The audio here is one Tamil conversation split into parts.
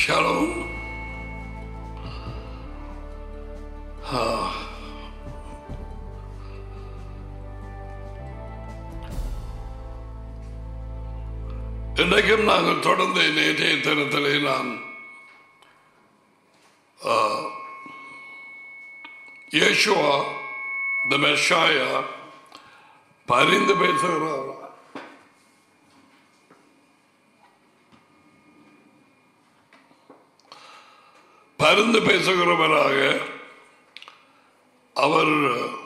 Shalom. Ah. இன்றைக்கும் நாங்கள் தொடர்ந்து நேற்றைய தினத்திலே நான் ஆ, யேசுவா த மெஷாயா பரிந்து பேசுகிறார் பரிந்து பேசுகிறவராக அவர்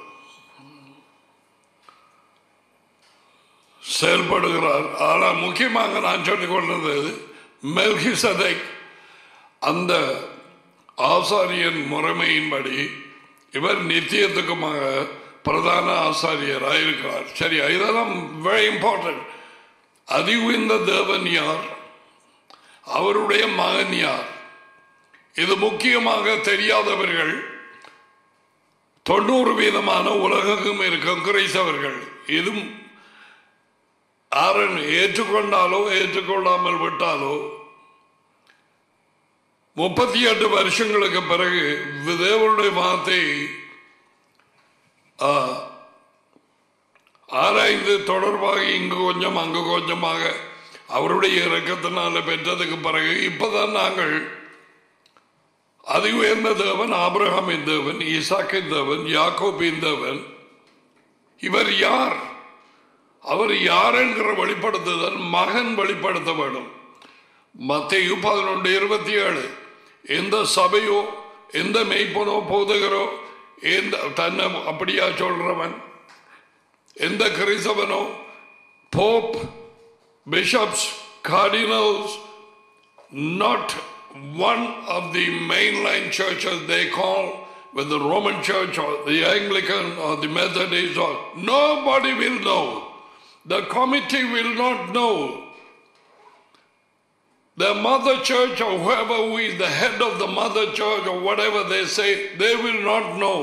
செயல்படுகிறார் ஆனால் முக்கியமாக நான் சொல்லிக் கொண்டது மெல்கிசதை அந்த ஆசாரியன் முறைமையின்படி இவர் நித்தியத்துக்குமாக பிரதான ஆசாரியராக இருக்கிறார் சரி இதெல்லாம் வெரி இம்பார்ட்டன்ட் அதி உயர்ந்த தேவன் யார் அவருடைய மகன் யார் இது முக்கியமாக தெரியாதவர்கள் தொண்ணூறு வீதமான உலகெங்கும் இருக்கும் கிரைஸ்தவர்கள் இதுவும் யாரன் ஏற்றுக்கொண்டாலோ ஏற்றுக்கொள்ளாமல் விட்டாலோ முப்பத்தி எட்டு வருஷங்களுக்கு பிறகு தேவனுடைய வார்த்தை ஆ, ஆராய்ந்து தொடர்பாக இங்கு கொஞ்சம் அங்கு கொஞ்சமாக அவருடைய இறக்கத்தினால பெற்றதுக்கு பிறகு இப்பதான் நாங்கள் அதி உயர்ந்த தேவன் ஆபிரகாமின் தேவன் ஈசாக்கின் தேவன் யாக்கோபின் தேவன் இவர் யார் அவர் யார் என்கிற வெளிப்படுத்துதல் மகன் வெளிப்படுத்த வேண்டும் மத்திய பதினொன்று இருபத்தி ஏழு எந்த சபையோ எந்த மெய்ப்பனோ போதகரோ எந்த தன்னை அப்படியா சொல்றவன் எந்த கிறிஸ்தவனோ pope bishops cardinals not one of the mainline churches they call with the Roman Church or the Anglican or the Methodist or nobody will know. The committee will not know. The mother church or whoever who is the head of the mother church or whatever they say, they will not know.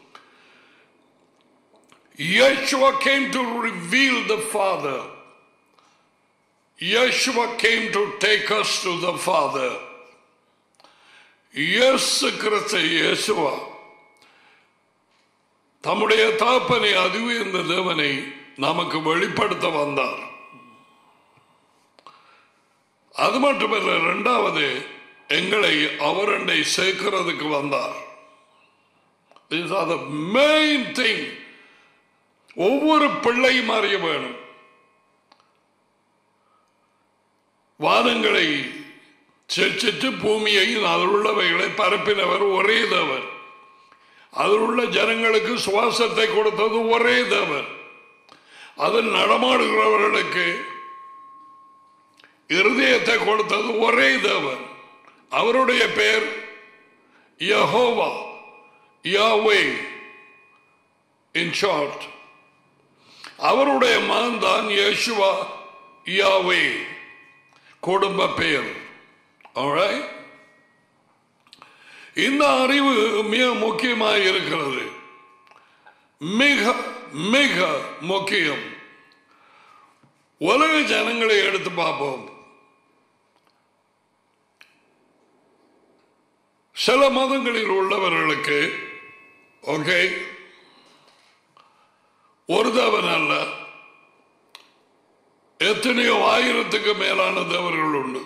Yeshua came to reveal the Father. Yeshua came to take us to the Father. இயேசு கிறிஸ்து இயேசுவா தம்முடைய தாப்பனை அதுவே இந்த தேவனை நமக்கு வெளிப்படுத்த வந்தார் அது மட்டுமல்ல இரண்டாவது எங்களை அவரண்டை சேர்க்கிறதுக்கு வந்தார் These are the main thing. ஒவ்வொரு பிள்ளையும் அறிய வேணும் வானங்களை செச்சிட்டு பூமியையும் அதில் உள்ளவைகளை பரப்பினவர் ஒரே தேவர் அதில் உள்ள ஜனங்களுக்கு சுவாசத்தை கொடுத்தது ஒரே தேவர் அதில் நடமாடுகிறவர்களுக்கு இருதயத்தை கொடுத்தது ஒரே தேவன் அவருடைய பெயர் யஹோவா யாவே இன் ஷார்ட் அவருடைய மகன் தான் யேசுவா யாவே குடும்ப பெயர் Alright? இந்த அறிவு மிக முக்கியமாக இருக்கிறது மிக மிக முக்கியம் உலக ஜனங்களை எடுத்து பார்ப்போம் சில மதங்களில் உள்ளவர்களுக்கு ஓகே ஒரு தேவன் அல்ல எத்தனையோ ஆயிரத்துக்கு மேலான தேவர்கள் உண்டு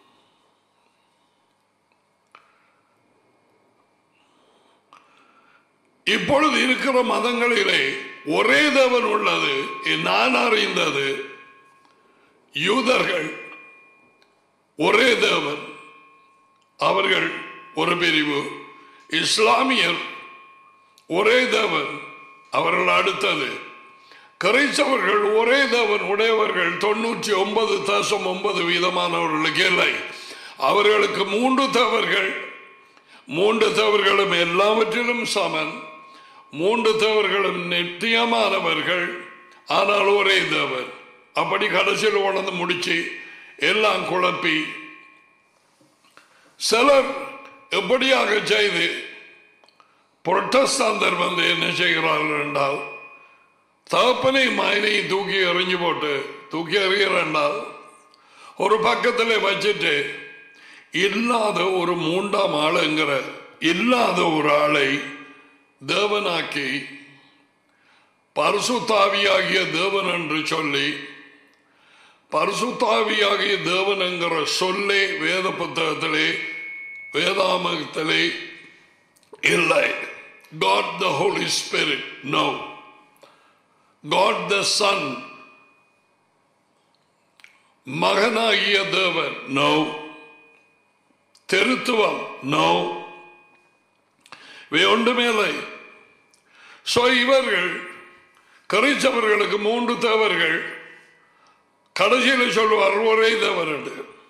இப்பொழுது இருக்கிற மதங்களிலே ஒரே தேவன் உள்ளது நான் அறிந்தது யூதர்கள் ஒரே தேவன் அவர்கள் ஒரு பிரிவு இஸ்லாமியர் ஒரே தேவன் அவர்கள் அடுத்தது கிரைஸ்தவர்கள் ஒரே தேவன் உடையவர்கள் தொண்ணூற்றி ஒன்பது தசம் ஒன்பது வீதமானவர்களுக்கு இல்லை அவர்களுக்கு மூன்று தேவர்கள் மூன்று தேவர்களும் எல்லாவற்றிலும் சமன் மூன்று தேவர்களும் நித்தியமானவர்கள் ஆனால் ஒரே தேவன் அப்படி கடைசியில் உணர்ந்து முடிச்சு எல்லாம் குழப்பி சிலர் எப்படியாக செய்து புரட்டஸ்தாந்தர் வந்து என்ன செய்கிறார்கள் என்றால் தகப்பனை மகனையும் தூக்கி எறிஞ்சு போட்டு தூக்கி எறிகிறால் ஒரு பக்கத்தில் வச்சுட்டு இல்லாத ஒரு மூன்றாம் ஆளுங்கிற இல்லாத ஒரு ஆளை தேவனாக்கி பரிசுத்தாவியாகிய தேவன் என்று சொல்லி பரிசுத்தாவியாகிய தேவன் என்கிற சொல்லே வேத புத்தகத்திலே வேதாமகத்திலே இல்லை God the Holy Spirit no God the Son மகனாகிய தேவன் நோ திருத்துவம் நோ இவை ஒன்றுமே இல்லை சோ இவர்கள் கரைச்சவர்களுக்கு மூன்று தேவர்கள் கடைசியில் சொல்லுவார் ஒரே தேவர் என்று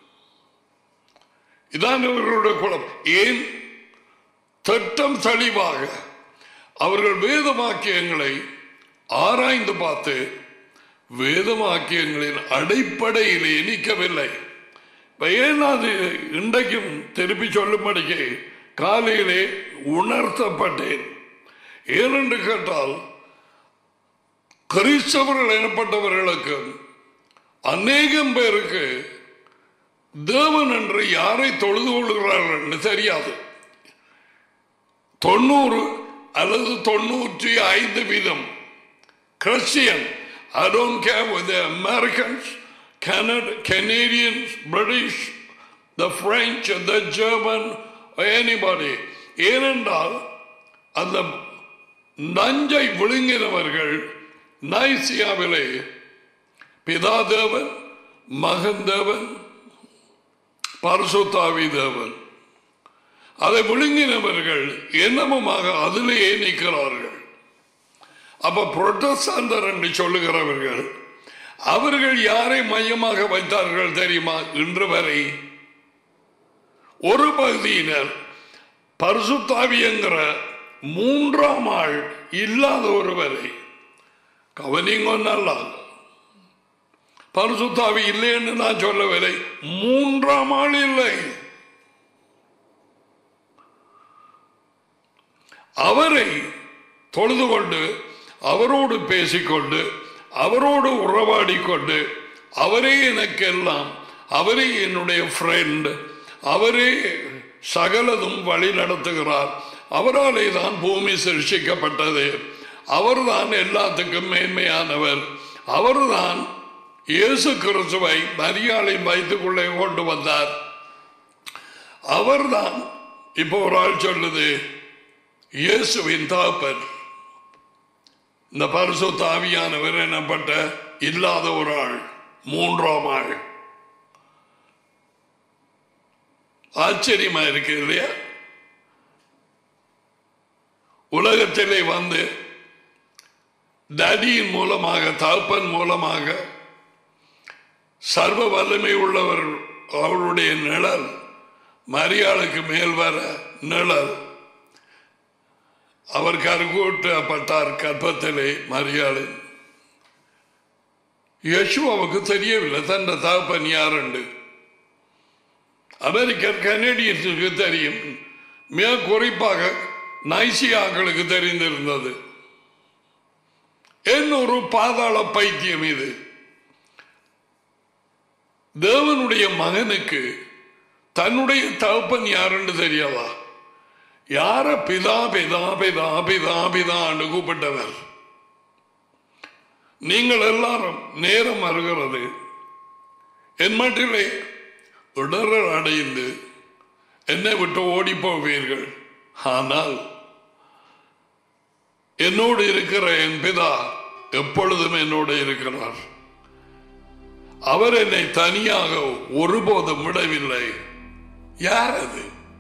இதான் இவர்களுடைய குலம் ஏன் திட்டம் தெளிவாக அவர்கள் வேதவாக்கியங்களை ஆராய்ந்து பார்த்து வேதவாக்கியங்களின் அடிப்படையிலே நிற்கவில்லை இப்ப ஏன் அது இன்றைக்கும் திருப்பி சொல்லும்படிக்கு காலையிலே உணர்த்தப்பட்டேன் ஏனென்று கேட்டால் கிறிஸ்தவர்கள் எனப்பட்டவர்களுக்கு அநேகம் பேருக்கு தேவன் என்று யாரை தொழுது கொள்கிறார்கள் என்று தெரியாது தொண்ணூறு அல்லது தொண்ணூற்றி ஐந்து வீதம் Christian I don't care whether they're Americans, Canada, Canadians, British, the French, the German, or anybody. ஏனென்றால் அந்த நஞ்சை விழுங்கினவர்கள் நைசியாவிலே பிதாதேவன் மகன் தேவன் பரசுத்தாவி தேவன் அதை விழுங்கினவர்கள் என்னமுமாக அதிலேயே நிற்கிறார்கள் அப்ப புரொட்டஸ்டாந்தர் என்று சொல்லுகிறவர்கள் அவர்கள் யாரை மையமாக வைத்தார்கள் தெரியுமா இன்று வரை ஒரு பகுதியினர் பரிசுத்தாவி என்கிற மூன்றாம் ஆள் இல்லாத ஒருவரை கவனிங்க நல்லா பரிசுத்தாவி இல்லைன்னு நான் சொல்லவில்லை மூன்றாம் ஆள் இல்லை அவரை தொழுது கொண்டு அவரோடு பேசிக்கொண்டு அவரோடு உறவாடி கொண்டு அவரே எனக்கெல்லாம் அவரே என்னுடைய ஃப்ரெண்ட் அவரே சகலதும் வழி நடத்துகிறார் அவராலே தான் பூமி சிருஷிக்கப்பட்டது அவர்தான் எல்லாத்துக்கும் மேன்மையானவர் அவர்தான் இயேசு கிறிஸ்துவை மரியாதை வைத்துக்குள்ளே கொண்டு வந்தார் அவர்தான் இப்போ ஒரு ஆள் சொல்லுது இயேசுவின் தாப்பன் இந்த பரிசு தாவியானவர் எனப்பட்ட இல்லாத ஒரு ஆள் மூன்றாம் ஆள் ஆச்சரியமா இருக்கு இல்லையா உலகத்திலே வந்து டடியின் மூலமாக தகப்பன் மூலமாக சர்வ வல்லமை உள்ளவர் அவருடைய நிழல் மரியாளுக்கு மேல் வர நிழல் அவர் கருகூட்டப்பட்டார் கற்பத்திலே மரியாதை யசுவாவுக்கு தெரியவில்லை தன் தகப்பன் யாருண்டு அமெரிக்கன் கனடியர்களுக்கு தெரியும் மிக குறிப்பாக நைசியாக்களுக்கு தெரிந்திருந்தது என்னொரு பாதாள பைத்தியம் இது தேவனுடைய மகனுக்கு தன்னுடைய தகப்பன் யாருன்னு தெரியாதா யார பிதா பிதா பிதா பிதா பிதான்னு கூப்பிட்டவர் நீங்கள் எல்லாரும் நேரம் வருகிறது என் மட்டிலே இடரல் அடைந்து என்னை விட்டு ஓடி போவீர்கள் ஆனால் என்னோடு இருக்கிற என் பிதா எப்பொழுதும் என்னோடு இருக்கிறார் அவர் என்னை தனியாக ஒருபோதும் விடவில்லை யார் அது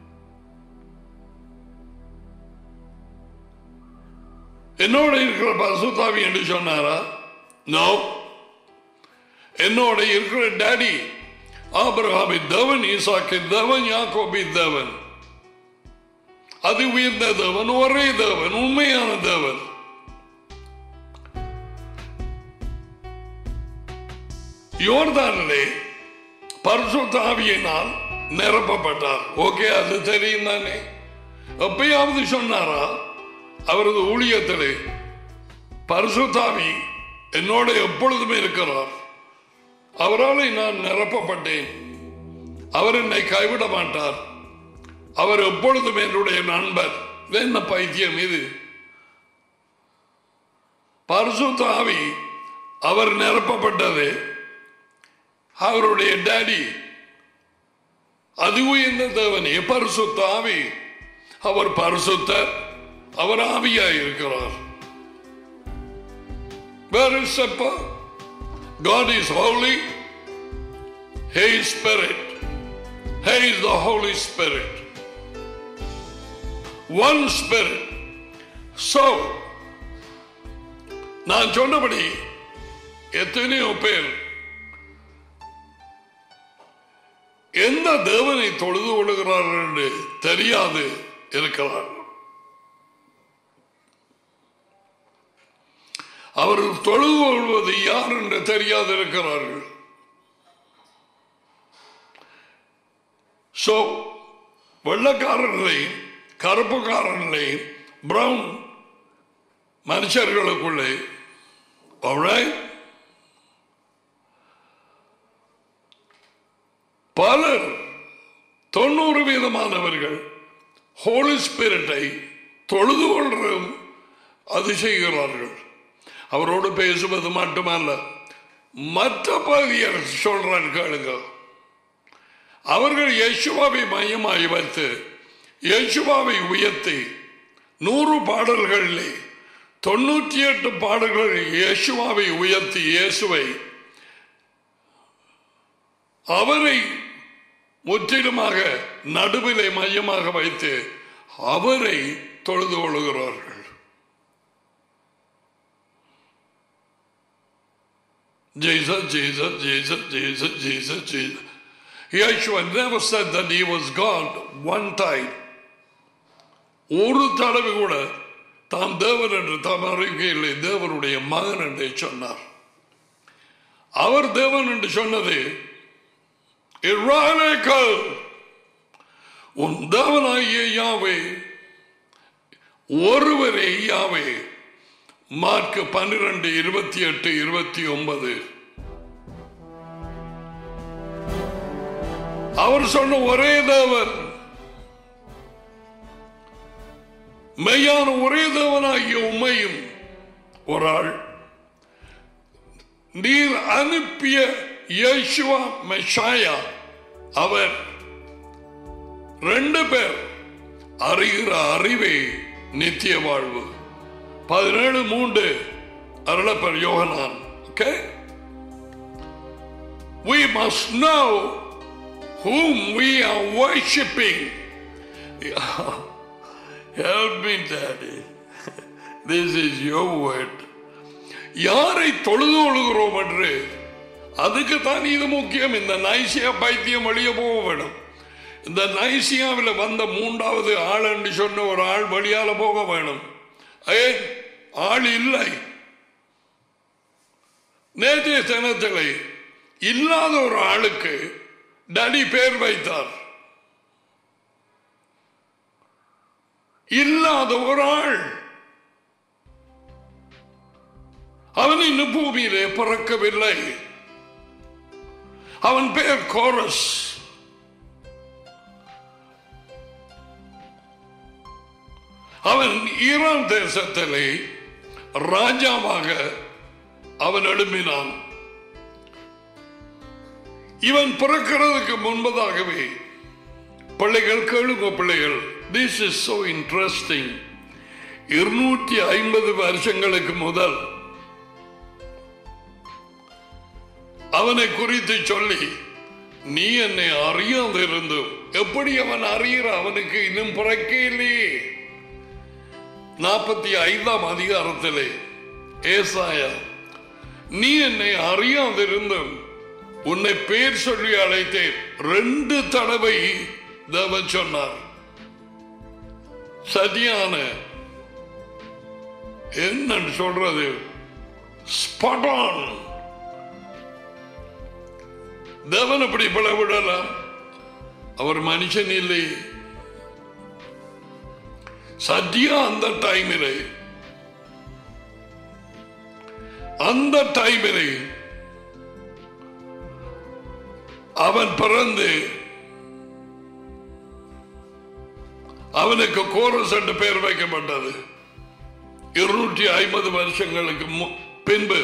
என்னோட இருக்கிற பசுதாவி என்று சொன்னாரா நோ என்னோட இருக்கிற டாடி ஆபிரகாமி தேவன் ஈசாக்கி தேவன் யாக்கோபி தேவன் அது உயர்ந்த தேவன் ஒரே தேவன் உண்மையான தேவன் யோர்தானிலே பரிசுத்தாவியினால் நிரப்பப்பட்டார் ஓகே அது தெரியும் தானே எப்பயாவது சொன்னாரா அவரது ஊழியத்திலே பரிசுத்தாவி என்னோட எப்பொழுதுமே இருக்கிறார் அவரால் நான் நிரப்பப்பட்டேன் அவர் என்னை கைவிட மாட்டார் அவர் எப்பொழுதும் என்னுடைய நண்பர் இது என்ன பைத்தியம் இது பரிசுத்த ஆவி அவர் நிரப்பப்பட்டது அவருடைய டேடி அது உயர்ந்த தேவனே பரிசுத்த ஆவி அவர் பரிசுத்தர் அவர் ஆவியாய் இருக்கிறார் Where is supper? God is holy. He is spirit. He is the Holy Spirit. One spirit. So, நான் சொன்னபடி எத்தனையோ பேர் எந்த தேவனை தொழுது கொள்கிறார்கள் என்று தெரியாது இருக்கிறார்கள் அவர்கள் தொழுது கொள்வது யார் என்று தெரியாது இருக்கிறார்கள் சோ வெள்ளக்காரர்களையும் கருப்புக்காரர்களையும் பிரவுன் மனுஷர்களுக்குள்ளே alright? பலர் தொண்ணூறு வீதமானவர்கள் ஹோலி ஸ்பிரிட்டை தொழுது கொள்றதும் அது செய்கிறார்கள் அவரோடு பேசுவது மட்டுமல்ல மற்ற பகுதியர் சொல்றான் கேளுங்க அவர்கள் யேசுவாவை மையமாய் வைத்து யேசுவாவை உயர்த்தி நூறு பாடல்களிலே தொண்ணூற்றி எட்டு பாடல்கள் இயேசுவாவை உயர்த்தி இயேசுவை அவரை முற்றிலுமாக நடுவிலே மையமாக வைத்து அவரை தொழுது கொள்கிறார்கள் Jesus, Jesus, Jesus, Jesus, Jesus, Jesus. Yeshua never said that he was God one time. ஒரு தடவை கூட தாம் தேவன் என்று தாம் அறிக்கையிலே தேவனுடைய மகன் என்று சொன்னார் அவர் தேவன் என்று சொன்னது இஸ்ராயேலுக்கள், உன் தேவனாகிய யாவே ஒருவரே யாவே மார்க் பன்னிரண்டு இருபத்தி எட்டு இருபத்தி ஒன்பது அவர் சொன்ன ஒரே தேவன் மெய்யான ஒரே தேவனாகிய உண்மையும் ஒரு ஆள் நீர் அனுப்பிய இயேசுவா மெஷாயா அவர் ரெண்டு பேர் அறிகிற அறிவே நித்திய வாழ்வு பதினேழு மூன்று Arulappar Yohanan okay We must know whom we are worshipping. Help me, Daddy. This is your word. யாரை தொழுது கொள்கிறோம் என்று அதுக்கு தான் இது முக்கியம் இந்த நைசியா பைத்தியம் வெளியே போக வேணும் இந்த நைசியாவில் வந்த மூன்றாவது ஆள் என்று சொன்ன ஒரு ஆள் வழியால போக வேணும் ஏன் ஆள் இல்லை நேற்றைய தினத்தில் இல்லாத ஒரு ஆளுக்கு டடி பேர் வைத்தார் இல்லாத ஒரு ஆள் அவன் இன்னும் பூமியிலே பிறக்கவில்லை அவன் பெயர் கோரஸ் அவன் ஈரான் தேசத்திலே ராஜாவாக அவன் எழுப்பினான் இவன் பிறக்கிறதுக்கு முன்பதாகவே பிள்ளைகள் கேளுங்க பிள்ளைகள் திஸ் இஸ் so இன்ட்ரெஸ்டிங் இருநூற்றி ஐம்பது வருஷங்களுக்கு முதல் அவனை குறித்து சொல்லி நீ என்னை அறியாத இருந்தும் எப்படி அவன் அறிகிற அவனுக்கு இன்னும் பிறக்கே இல்லையே நாற்பத்தி ஐந்தாம் அதிகாரத்திலே ஏசாயா நீ என்னை அறியாதிருந்தும் உன்னை பேர் சொல்லி அழைத்தேன் ரெண்டு தடவை தேவன் சொன்னார் சரியான என்னன்னு சொல்றது ஸ்பாட்டான் தேவன் அப்படி பிளவிடலாம் அவர் மனுஷன் இல்லை சத்தியா அந்த டைமில் அந்த டைமில் அவன் பிறந்து அவனுக்கு கோரஸ் என்று பெயர் வைக்கப்பட்டது இருநூற்றி ஐம்பது வருஷங்களுக்கு மு- பின்பு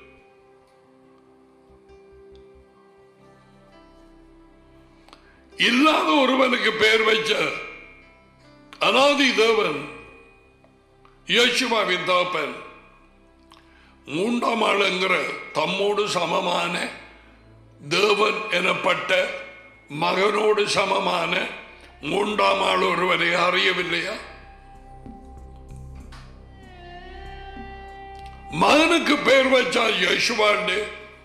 இல்லாத ஒருவனுக்கு பெயர் வைச்ச அனாதி தேவன் யோசுவாவின் தகப்பன் மூன்றாம் ஆளுங்கிற தம்மோடு சமமான தேவன் எனப்பட்ட மகனோடு சமமான மூன்றாம் ஆள் ஒருவரை அறியவில்லையா மகனுக்கு பெயர் வச்சால் யசுவாண்டு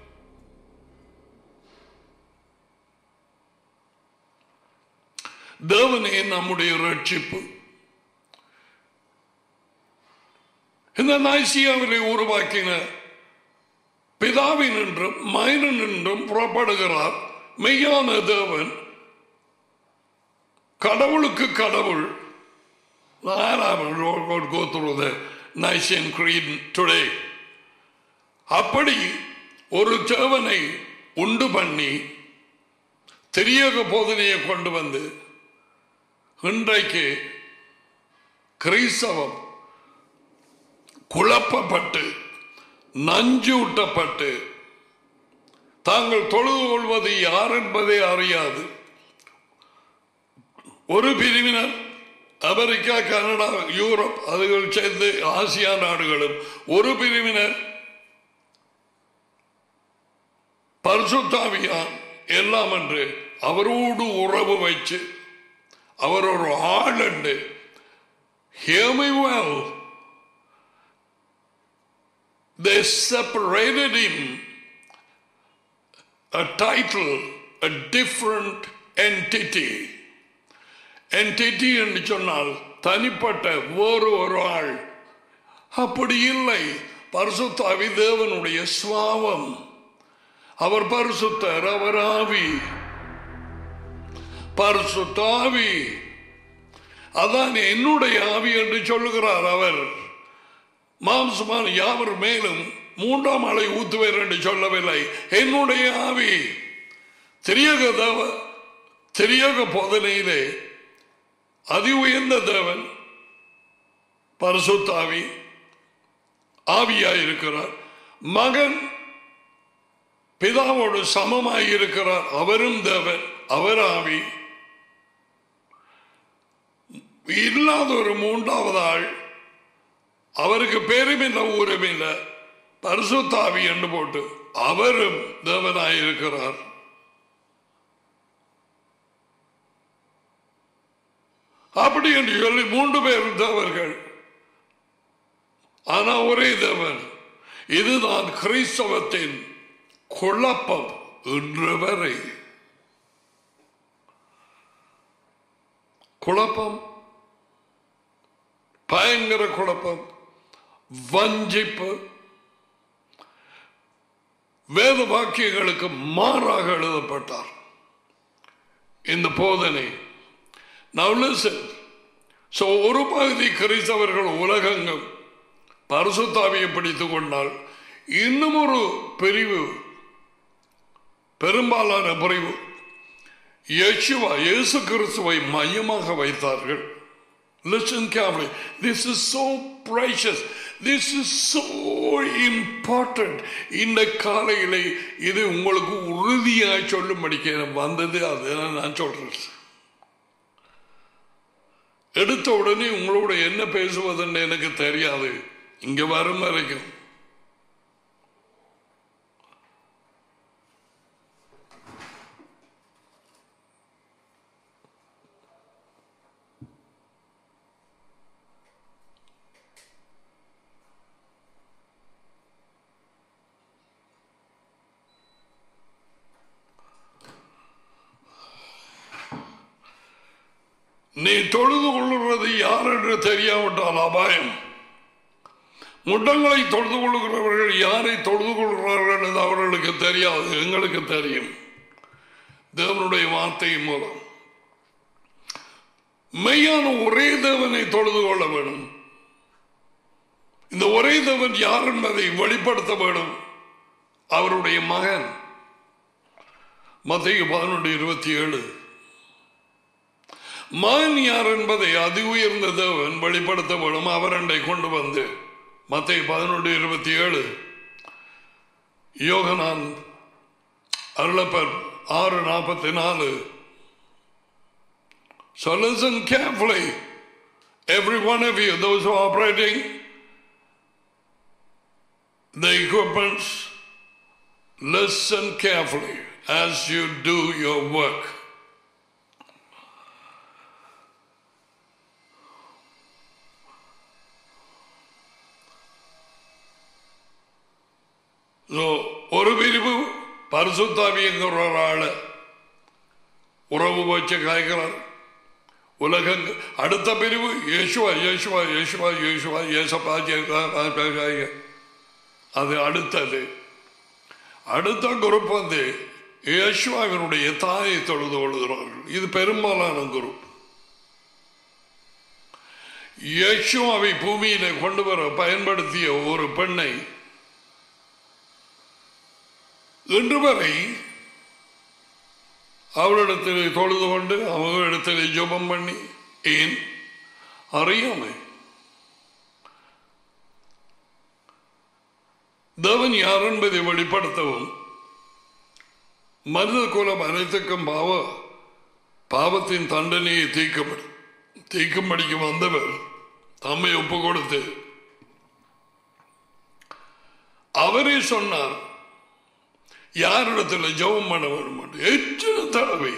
தேவனே நம்முடைய ரட்சிப்பு இந்த நாய்சியாவிலே உருவாக்கின பிதாவின் என்றும் மகனன் என்றும் புறப்படுகிறார் மெய்யான தேவன் கடவுளுக்கு கடவுள் I will go through the Nicene Creed today. அப்படி ஒரு தேவனை உண்டு பண்ணி தெரியக போதனையை கொண்டு வந்து இன்றைக்கு கிறிஸ்தவம் குழப்பப்பட்டு நஞ்சூட்டப்பட்டு தாங்கள் தொழுது கொள்வது யார் என்பதை அறியாது ஒரு பிரிவினர் அமெரிக்கா கனடா யூரோப் அதுகள் சேர்ந்து ஆசியா நாடுகளும் ஒரு பிரிவினர் பரிசுத்தாவியான் எல்லாம் என்று அவரோடு உறவு வைச்சு அவர் ஒரு ஆள் என்று Hear me well. They separated him a title, a different entity. entity என்று சொன்னால் தனிப்பட்ட வேறு ஒரு ஆள் அப்படி இல்லை பரிசுத்தாவி தேவனுடைய சுவாவம் அவர் பரிசுத்தர் அவர் ஆவி பரிசுத்தாவி அதான் என்னுடைய ஆவி என்று சொல்லுகிறார் அவர் மாம்சமான யாவர் மேலும் மூன்றாம் ஆளை ஊத்துவேர் என்று சொல்லவில்லை என்னுடைய ஆவி தெரியக தேவ தெரியக போதனையிலே அதி உயர்ந்த தேவன் பரிசுத்தாவி ஆவியாயிருக்கிறார் மகன் பிதாவோடு சமமாய் இருக்கிறார் அவரும் தேவன் அவர் ஆவி இல்லாத ஒரு மூன்றாவது ஆள் அவருக்கு பேரும் இல்லை ஊரும் இல்லை பரிசுத்தாவி என்று போட்டு அவரும் தேவனாயிருக்கிறார் அப்படி என்று சொல்லி மூன்று பேர் தேவர்கள் ஆனா ஒரே தேவன் இதுதான் கிறிஸ்தவத்தின் குழப்பம் இன்று வரை குழப்பம் பயங்கர குழப்பம் வஞ்சிப்பு வேத வாக்கியங்களுக்கு மாறாக எழுதப்பட்டார் இந்த போதனை Now listen. So ஒரு பகுதி கிறிஸ்தவர்கள் உலகங்கம் பரிசுத்தாவியை பிடித்துக் கொண்டால் இன்னும் ஒரு பிரிவு பெரும்பாலான பிரிவு யேசுவா இயேசு கிறிஸ்துவை மையமாக வைத்தார்கள் Listen carefully. This is so precious. This is so important. இந்த காலையிலே இது உங்களுக்கு உறுதியாய் சொல்லும்படிக்கு எனக்கு வந்தது அது நான் சொல்றேன் எடுத்த உடனே உங்களோட என்ன பேசுவதுன்னு எனக்கு தெரியாது இங்க வரும் வரைக்கும் நீ தொழுது கொள்ளுறது யார் என்று தெரியாவிட்டால் அபாயம் முட்டங்களை தொழுது கொள்ளுகிறவர்கள் யாரை தொழுது கொள்கிறார்கள் என்று அவர்களுக்கு தெரியாது எங்களுக்கு தெரியும் தேவனுடைய வார்த்தையின் மூலம் மெய்யான ஒரே தேவனை தொழுது கொள்ள வேண்டும் இந்த ஒரே தேவன் யார் என்பதை வெளிப்படுத்த வேண்டும் அவருடைய மகன் மத்திய பதினொன்று இருபத்தி ஏழு மகன் யார் என்பதை அதி உயர்ந்த தேவன் வெளிப்படுத்தப்படும் அவரண்டை கொண்டு வந்து மத்திய பதினொன்று இருபத்தி ஏழு யோகனான் அருளப்பர் ஆறு நாற்பத்தி நாலு So listen carefully. Every one of you, those who are operating the equipments, listen carefully as you do your work. So, ஒரு பிரிவு பரிசுத்தாவியங்கிற ஒரு ஆளு உறவு வச்சு காய்க்கிறார் உலகங்க அடுத்த பிரிவு இயேசுவா இயேசுவா இயேசுவா இயேசுவா இயேசப்பா ஜெயசா அது அடுத்தது அடுத்த குரூப் வந்து இயேசுவாவினுடைய தாயை தொழுது கொள்கிறார்கள் இது பெரும்பாலான குரூப் இயேசுவாவை பூமியில கொண்டு வர பயன்படுத்திய ஒரு பெண்ணை இன்று வரை அவளிடத்தில் தொழுது கொண்டு அவங்களிடத்தில் ஜெபம் பண்ணி ஏன் அறியாமை தேவன் யார் என்பதை வெளிப்படுத்தவும் மனித குலம் அனைத்துக்கும் பாவ பாவத்தின் தண்டனையை தீர்க்கப்படும் தீர்க்கும்படிக்கு வந்தவர் தம்மை ஒப்பு கொடுத்து அவரே சொன்னார் யாரிடத்தில் ஜெபம் பண்ண வேண்டும் என்று எத்தனை தடவை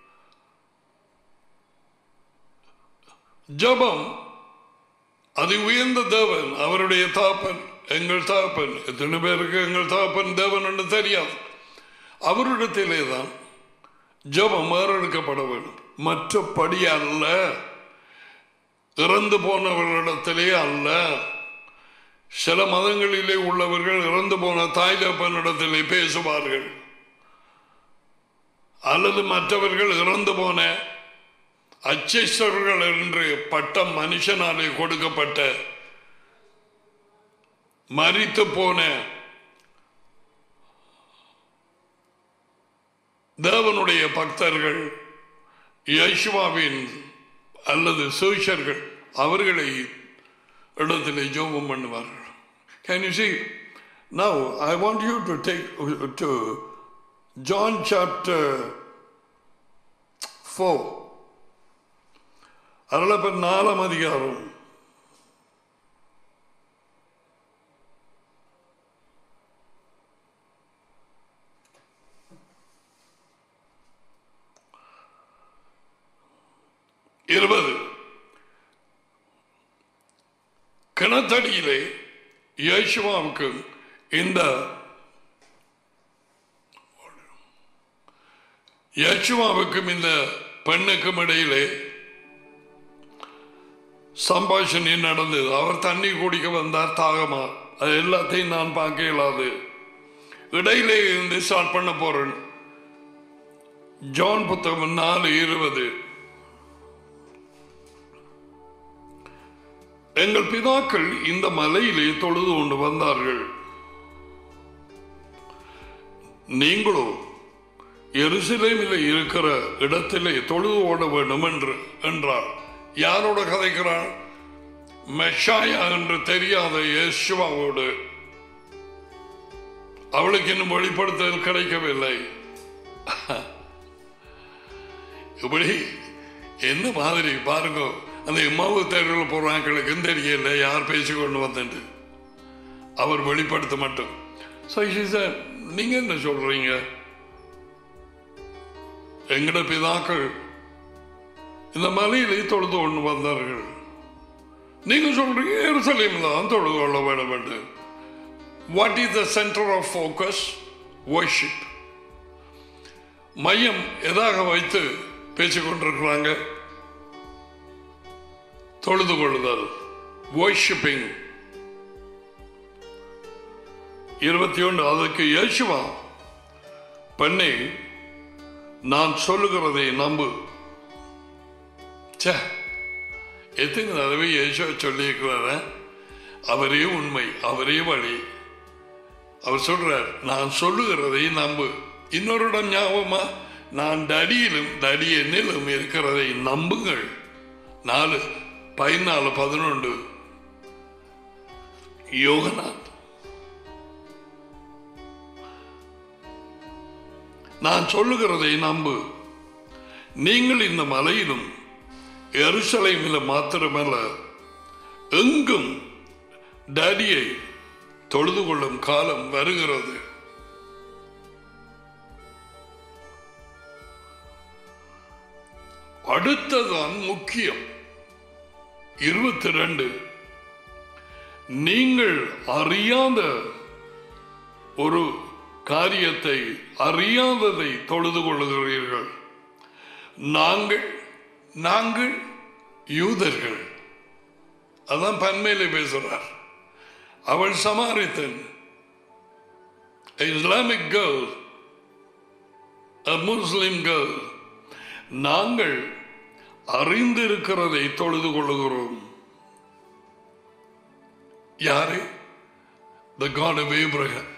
ஜபம் அது உயர்ந்த தேவன் அவருடைய தாப்பன் எங்கள் தாப்பன் எத்தனை பேருக்கு எங்கள் தாப்பன் தேவன் என்று தெரியாது அவரிடத்திலே தான் ஜபம் ஏறெடுக்கப்பட வேண்டும் மற்றபடி அல்ல இறந்து போனவர்களிடத்திலே அல்ல சில மதங்களிலே உள்ளவர்கள் இறந்து போன தாய் தப்பனிடத்திலே பேசுவார்கள் அல்லது மற்றவர்கள் இறந்து போன அச்சேஸ்வரர்கள் என்று பட்டம் மனுஷனாலே கொடுக்கப்பட்ட மறித்து போன தேவனுடைய பக்தர்கள் யேசுவாவின் அல்லது சூஷர்கள் அவர்களை இடத்திலே ஜோபம் பண்ணுவார்கள் Can you see? Now, I want you to take to John chapter 4. Arulappan நாலாம் அதிகாரம் இருபது கிணத்தடியிலே இயேசுவாவுக்கு இந்த இயேசுவாவுக்கும் இந்த பெண்ணுக்கும் இடையிலே சம்பாஷணை நடந்தது அவர் தண்ணி குடிக்க வந்தார் தாகமா அது எல்லாத்தையும் நான் பார்க்க இயலாது இடையிலே இருந்து ஸ்டார்ட் பண்ண போறேன் ஜான் புத்தகம் நாலு இருபது எங்கள் பிதாக்கள் இந்த மலையிலே தொழுது கொண்டு வந்தார்கள் நீங்களோ எருசலேமில் இருக்கிற இடத்திலே தொழுது ஓட வேண்டும் என்று என்றார் யாரோட கதைக்கிறார் மெஷாயா என்று தெரியாத இயேசுவாவோடு அவளுக்கு இன்னும் வெளிப்படுத்தல் கிடைக்கவில்லை இப்படி என்ன மாதிரி பாருங்க அந்த இம்மாவு தேர்வில் போறாங்களுக்கும் தெரியல யார் பேசி கொண்டு வந்துட்டு அவர் வெளிப்படுத்த மட்டும் So she said, நீங்க என்ன சொல்றீங்க எங்கட பிதாக்கள் இந்த மலையிலே தொழுது கொண்டு வந்தார்கள் நீங்க சொல்றீங்க எருசலேம் தான் தொழுது கொள்ள வேண்டும் என்று what is the centre of focus worship மையம் எதாக வைத்து பேசிக் கொண்டிருக்கிறாங்க தொழுது கொள்ளுதல் வர்ஷிப்பிங் இருபத்தி ஒன்று அதுக்கு இயேசுவா பெண்ணே நான் சொல்லுகிறதை நம்பு ச்சே, எத்தனை தடவை இயேசுவா சொல்லியிருக்கிறார அவரே உண்மை அவரே வழி அவர் சொல்றார் நான் சொல்லுகிறதை நம்பு இன்னொரு இடம் ஞாபகமா நான் தடியிலும் தடி என்னிலும் இருக்கிறதை நம்புங்கள் நாலு பதினாலு பதினொன்று யோகநாத் நான் சொல்லுகிறதை நம்பு நீங்கள் இந்த மலையிலும் எருசலேமிலும் மாத்திரமல்ல எங்கும் டேடியை தொழுது கொள்ளும் காலம் வருகிறது அடுத்ததான் முக்கியம் இருபத்தி ரெண்டு நீங்கள் அறியாத ஒரு காரியத்தை அறியாததை தொழுது கொள்ளுகிறீர்கள் நாங்கள் நாங்கள் யூதர்கள் அதான் பன்மையில பேசுறார் அவள் Samaritan Islamic girl Muslim girl நாங்கள் அறிந்திருக்கிறதை தொழுது கொள்ளுகிறோம் யாரு த காட் ஆஃப் ஏப்ரஹாம்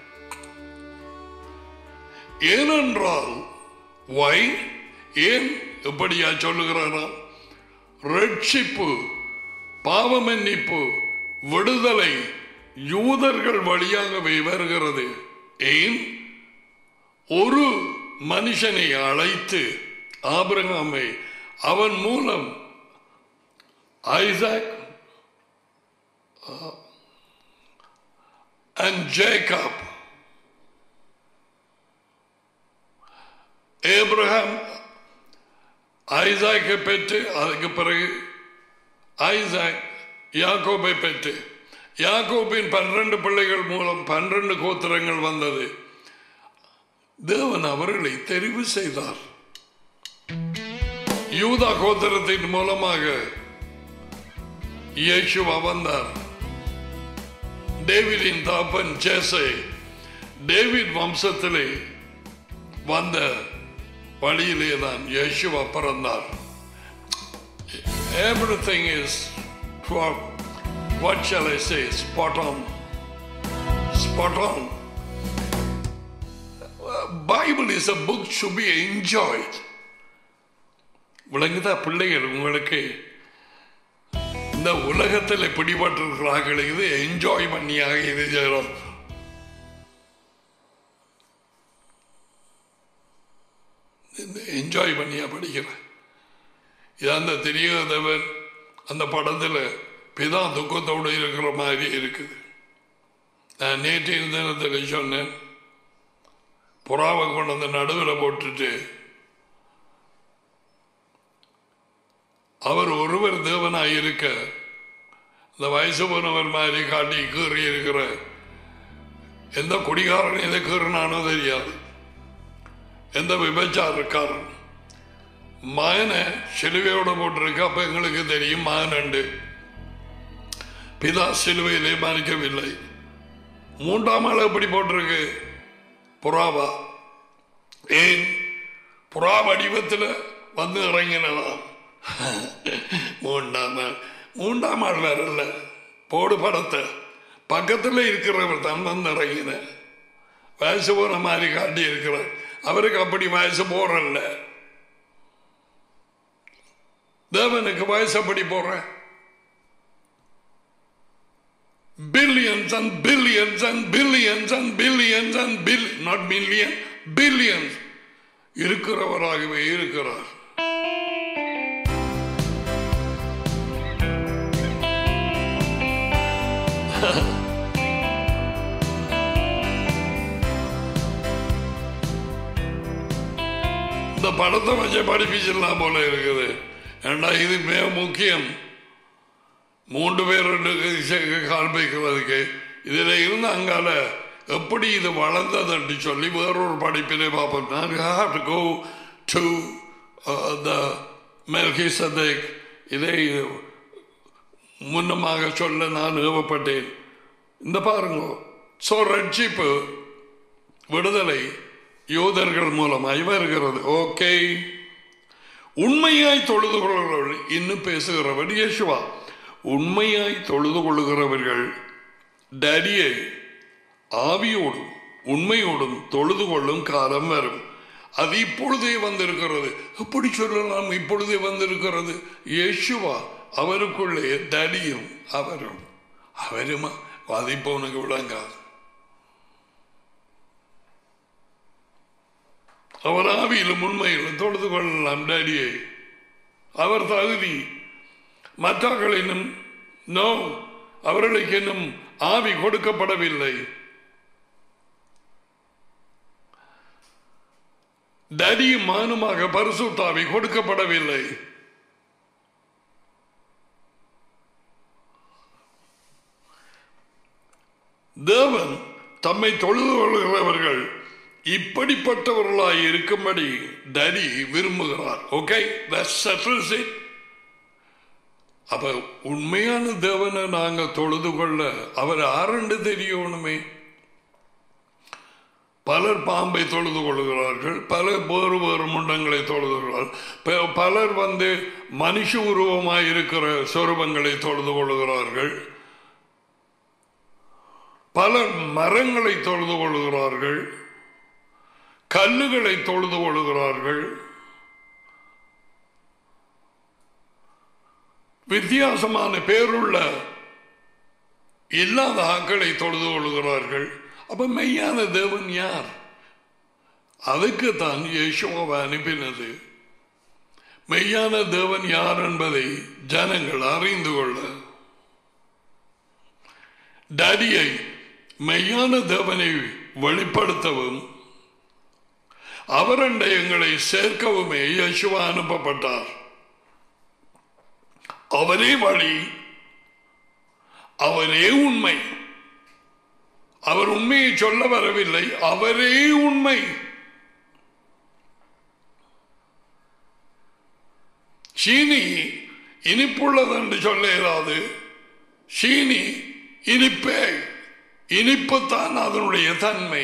ஏனென்றால் வை ஏன் எப்படியா சொல்லுகிறாராம் ரட்சிப்பு பாவ மன்னிப்பு விடுதலை யூதர்கள் வழியாகவே வருகிறது ஏன் ஒரு மனுஷனை அழைத்து ஆபிரகாமை அவன் மூலம் ஐசாக் அண்ட் ஜேக்கப் ஏப்ரஹாம் ஐசாக்கை பெற்று அதுக்கு பிறகு ஐசாக் யாக்கோபை பெற்று யாக்கோபின் பன்னிரண்டு பிள்ளைகள் மூலம் பன்னிரண்டு கோத்திரங்கள் வந்தது தேவன் அவர்களை தெரிவு செய்தார் யூதா கோத்திரத்தின் மூலமாக இயேசுவா வந்தார் டேவிடின் தாப்பன் ஜேசை டேவிட் வம்சத்திலே வந்த வழியிலே தான் இயேசுவா பிறந்தார் Everything is for what shall I say? Spot on. Spot on. Bible is a book should be enjoyed. விளங்குதா பிள்ளைகள் உங்களுக்கு இந்த உலகத்தில் பிடிபட்டிருக்கிறார்கள் இது என்ஜாய் பண்ணியாக இது செய்கிறோம் என்ஜாய் பண்ணியா படிக்கிறேன் இது அந்த தெரியாதவர் அந்த படத்தில் பிதா துக்கத்தோடு இருக்கிற மாதிரி இருக்குது நான் நேற்றைய தினத்தில் சொன்னேன் புறாவை கொண்டு வந்து நடுவில் போட்டுட்டு அவர் ஒருவர் தேவனாய் இருக்க இந்த வயசு போனவர் மாதிரி காட்டி கீறி இருக்கிற எந்த குடிகாரன் எதை கீறினானோ தெரியாது எந்த விபச்சாரக்காரன் மகனை சிலுவையோட போட்டிருக்கு அப்ப எங்களுக்கு தெரியும் மகன் உண்டு பிதா சிலுவையிலே மறிக்கவில்லை மூன்றாம் ஆள் எப்படி போட்டிருக்கு புறாவா ஏன் புறா வடிவத்தில் வந்து இறங்கினதாம் மூன்றாம் ஆள் மூன்றாம் ஆள் வேற இல்ல போடு படத்தை பக்கத்தில் இருக்கிறவர் தான் வந்து இறங்கின வயசு போன மாதிரி காட்டி இருக்கிறார் அவருக்கு அப்படி வயசு போறல்ல தேவனுக்கு வயசு அப்படி போற billions and billions and billions and billions and bill not million billions இருக்கிறவராகவே இருக்கிறார் இந்த படத்தை வச்சு படிப்பிச்சிடலாம் போல இருக்குது ஏண்டா இது மிக முக்கியம் மூன்று பேர் காண்பிக்கிறதுக்கு இதில் இருந்து அங்கால எப்படி இது வளர்ந்ததுன்னு சொல்லி வேறொரு படிப்பிலே பார்ப்போம் நான் have to go to the Melchizedek இதை முன்னமாக சொல்ல நான் ஏவப்பட்டேன் இந்த பாருங்க சோ ரட்சிப்பு விடுதலை யூதர்கள் மூலமாய் வருகிறது ஓகே உண்மையாய் தொழுது கொள்கிறவர்கள் இன்னும் பேசுகிறவர் இயேசுவா உண்மையாய் தொழுது கொள்ளுகிறவர்கள் டடியை ஆவியோடும் உண்மையோடும் தொழுது கொள்ளும் காலம் வரும் அது இப்பொழுதே வந்திருக்கிறது எப்படி சொல்லலாம் இப்பொழுதே வந்திருக்கிறது இயேசுவா அவருக்குள்ளே தடியும் அவரும் அவருமா அது இப்போ உனக்கு விளங்காது அவர் ஆவியிலும் உண்மையிலும் தொழுது கொள்ளலாம் டேடியை அவர் தகுதி மற்றவர்கள் இன்னும் நோ அவர்களுக்கு இன்னும் ஆவி கொடுக்கப்படவில்லை தடியும் மானுமாக பரிசுத்தாவி கொடுக்கப்படவில்லை தேவன் தம்மை தொழுது கொள்கிறவர்கள் இப்படிப்பட்டவர்களாய் இருக்கும்படி டடி விரும்புகிறார் ஓகே அப்ப உண்மையான தேவனை நாங்க தொழுது கொள்ள அவர் ஆரண்டு தெரியணுமே பலர் பாம்பை தொழுது கொள்கிறார்கள் பலர் வேறு வேறு முண்டங்களை தொழுது கொள்கிறார்கள் பலர் வந்து மனுஷ உருவமாய் இருக்கிற சொரூபங்களை தொழுது கொள்கிறார்கள் பலர் மரங்களை தொழுது கொள்கிறார்கள் கல்லுகளை தொழுது கொள்கிறார்கள் வித்தியாசமான பேருள்ள இல்லாத ஆக்களை தொழுது கொள்கிறார்கள் அப்ப மெய்யான தேவன் யார் அதுக்கு தான் யேசுவை அனுப்பினது மெய்யான தேவன் யார் என்பதை ஜனங்கள் அறிந்து கொள்ள டடியை மெய்யான தேவனை வெளிப்படுத்தவும் அவரண்ட எங்களை சேர்க்கவுமே யசுவா அனுப்பப்பட்டார் அவரே வழி அவரே உண்மை அவர் உண்மையை சொல்ல வரவில்லை அவரே உண்மை சீனி இனிப்புள்ளது என்று சொல்ல இயலாது சீனி இனிப்பே இனிப்பு தான் அதனுடைய தன்மை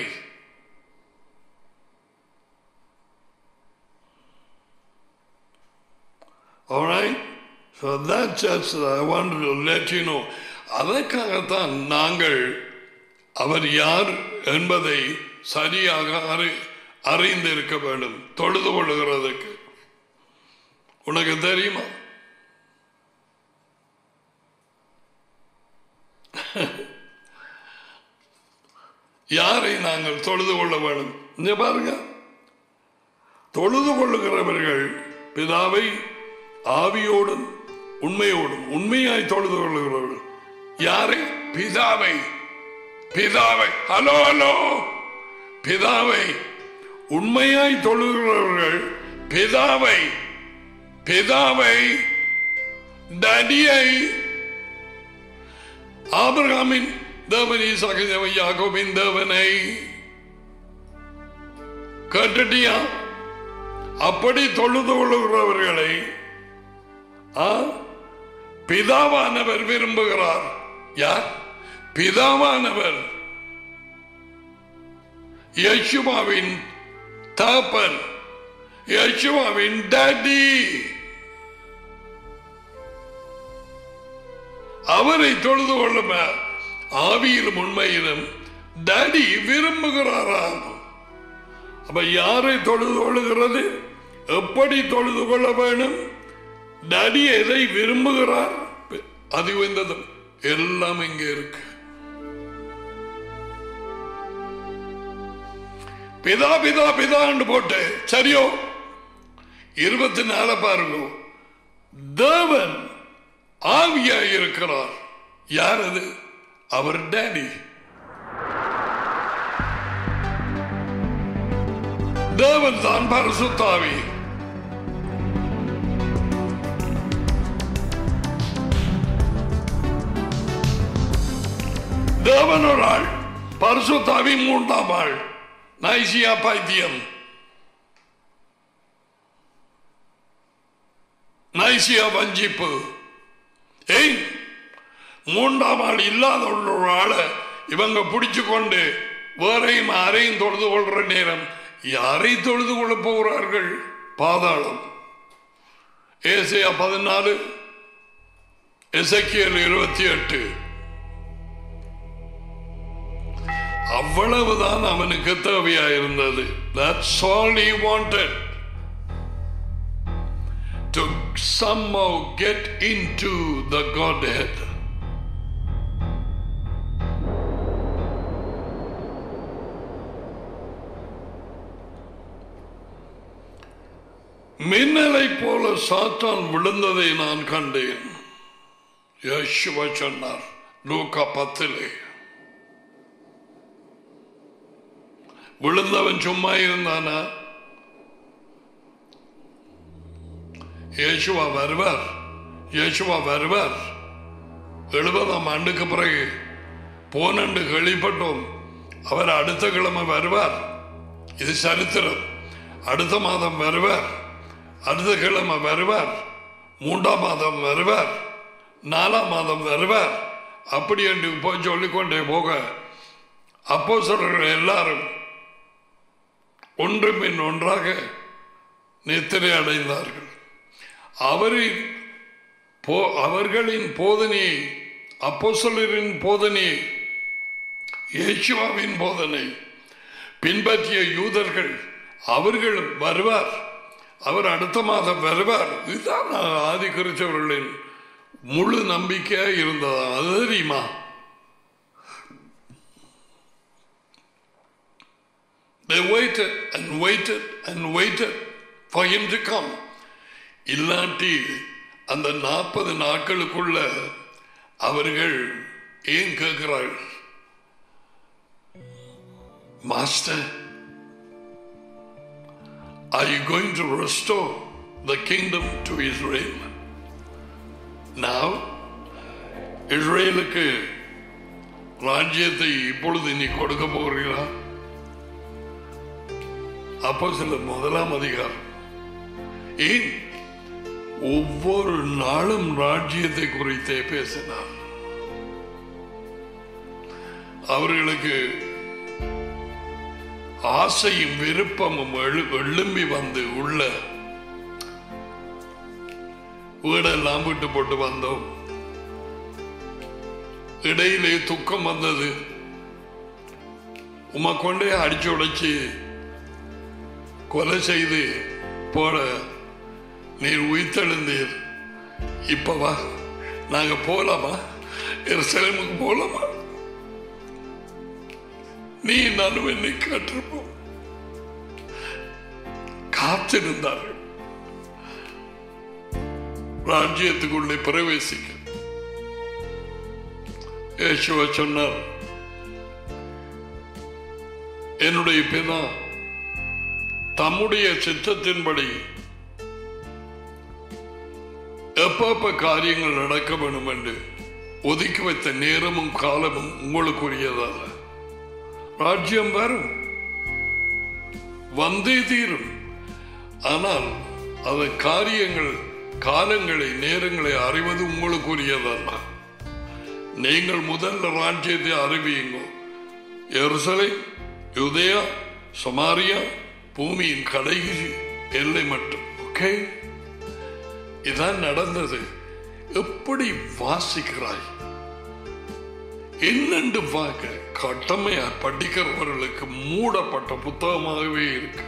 Alright? So that's just I wanted to let you know. அதற்காகத்தான் நாங்கள் அவர் யார் என்பதை சரியாக அறி அறிந்திருக்க வேண்டும் தொழுது கொள்ளுகிறதுக்கு உனக்கு தெரியுமா யாரை நாங்கள் தொழுது கொள்ள வேண்டும் இங்க பாருங்க தொழுது கொள்ளுகிறவர்கள் பிதாவை ஆவியோடும் உண்மையோடும் உண்மையாய் தொழுது கொள்ளுகிறவர்கள் யாரை பிதாவை பிதாவை ஹலோ ஹலோ பிதாவை உண்மையாய் தொழுகிறவர்கள் பிதாவை பிதாவை தடியை ஆபிரகாமின் தேவன் ஈசாக்கு தேவன் யாக்கோபின் தேவனை கேட்டுட்டியா அப்படி தொழுது கொள்ளுகிறவர்களை ஆ? பிதாவானவர் விரும்புகிறார் யார் பிதாவானவர் யசுமாவின் தாப்பன் யசுமாவின் டாடி அவரை தொழுது கொள்ளும ஆவியிலும் உண்மையிலும் டாடி விரும்புகிறாராம் அப்ப யாரை தொழுது கொள்ளுகிறது எப்படி தொழுது கொள்ள வேணும் டாடி எதை விரும்புகிறார் அது வந்ததும் எல்லாம் இங்க இருக்கு பிதா பிதா பிதான்னு போட்டு சரியோ இருபத்தி நாலு பாருங்க தேவன் ஆவியாய் இருக்கிறார் யார் அது அவர் டேடி தேவன் தான் பரிசுத்தாவி தேவன் ஒரு ஆள் பரிசுத்தாவி மூன்றாம் ஆள் நைசியா பைத்தியம் நைசியா வஞ்சிப்பு ஏய் மூன்றாம் ஆள் இல்லாத உள்ள ஒரு ஆளை இவங்க பிடிச்சு கொண்டு வேறையும் அறையும் தொழுது கொள்ற நேரம் யாரை தொழுது கொள்ள போகிறார்கள் பாதாளம் ஏசியா பதினாலு எசக்கியல் இருபத்தி எட்டு அவ்வளவுதான் அவனுக்கு தேவையாயிருந்தது That's all he wanted. To somehow get into the Godhead. மின்னலை போல சாத்தான் விழுந்ததை நான் கண்டேன் யேசுவ சொன்னார் லூக்கா பத்திலே விழுந்தவன் சும்மா இருந்தானா இயேசுவா வருவார் இயேசுவா வருவார் எழுபதாம் ஆண்டுக்கு பிறகு போனண்டு கேள்விப்பட்டோம் அவர் அடுத்த கிழமை வருவார் இது சரித்திரம் அடுத்த மாதம் வருவார் அடுத்த கிழமை வருவார் மூன்றாம் மாதம் வருவார் நாலாம் மாதம் வருவார் அப்படி என்று போய் சொல்லிக்கொண்டே போக அப்போ எல்லாரும் ஒன்று பின் ஒன்றாக நித்திரை அடைந்தார்கள் அவரின் போ அவர்களின் போதனை அப்போசலரின் போதனை இயேசுவாவின் போதனை பின்பற்றிய யூதர்கள் அவர்கள் வருவார் அவர் அடுத்த மாதம் வருவார் இதுதான் ஆதி கிறிஸ்தவர்களின் முழு நம்பிக்கையா இருந்ததா அது தெரியுமா They waited and waited and waited for him to come. இல்லாட்டி அந்த நாற்பது நாட்களுக்குள்ள அவர்கள் ஏன் கேட்கிறார்கள் master Are you going to restore the kingdom to Israel? Now, இஸ்ரேலுக்கு ராஜ்யத்தை இப்பொழுது நீ கொடுக்க போகிறீரா அப்போ சில முதலாம் அதிகாரம் ஏன் ஒவ்வொரு நாளும் ராஜ்யத்தை குறித்தே பேசினார் அவர்களுக்கு ஆசையும் விருப்பமும் எழு- எழும்பி வந்து உள்ள வீடெல்லாம் விட்டு போட்டு வந்தோம் இடையிலே துக்கம் வந்தது உமா கொண்டே அடிச்சு உடைச்சு கொலை செய்து போட நீர் உயிர்த்தெழுந்தீர் இப்ப வா நாங்க போலாமா எருசலேமுக்கு போலாமா நீ நானும் என்னை காட்டிருப்போம் காத்திருந்தார்கள் ராஜ்யத்துக்குள்ளே பிரவேசிக்க இயேசுவ சொன்னார் என்னுடைய பிதா தம்முடைய சித்தத்தின்படி எப்பப்ப காரியங்கள் நடக்க வேண்டும் என்று ஒதுக்கி வைத்த நேரமும் காலமும் உங்களுக்குரியதல்ல ராஜ்யம் வரும் வந்தே தீரும் ஆனால் அது காரியங்கள் காலங்களை நேரங்களை அறிவது உங்களுக்குரியதல்ல நீங்கள் முதல்ல ராஜ்யத்தை அறிவியுங்க எருசலை யுதயா சமாரியா பூமியின் கடைசி எல்லை மட்டும் ஓகே இதான் நடந்தது எப்படி வாசிக்கிறாய் என்னென்று பார்க்க கட்டமையா படிக்கிறவர்களுக்கு மூடப்பட்ட புத்தகமாகவே இருக்கு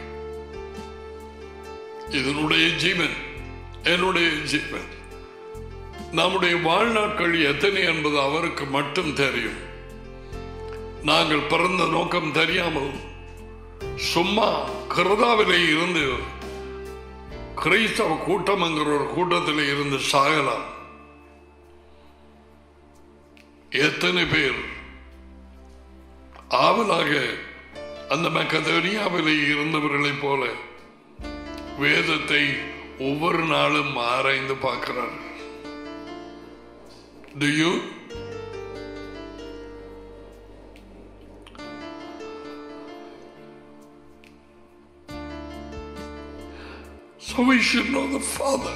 இதனுடைய ஜீவன் என்னுடைய ஜீவன் நம்முடைய வாழ்நாட்கள் எத்தனை என்பது அவருக்கு மட்டும் தெரியும் நாங்கள் பிறந்த நோக்கம் தெரியாமல் சும்மா கிருதாவிலே இருந்து கிறிஸ்தவ கூட்டம் என்கிற ஒரு கூட்டத்தில் இருந்து சாகலாம் எத்தனை பேர் ஆவலாக அந்த மக்கதரியாவிலே இருந்தவர்களைப் போல வேதத்தை ஒவ்வொரு நாளும் ஆராய்ந்து பார்க்கிறார்கள் Do you? So we should know the Father.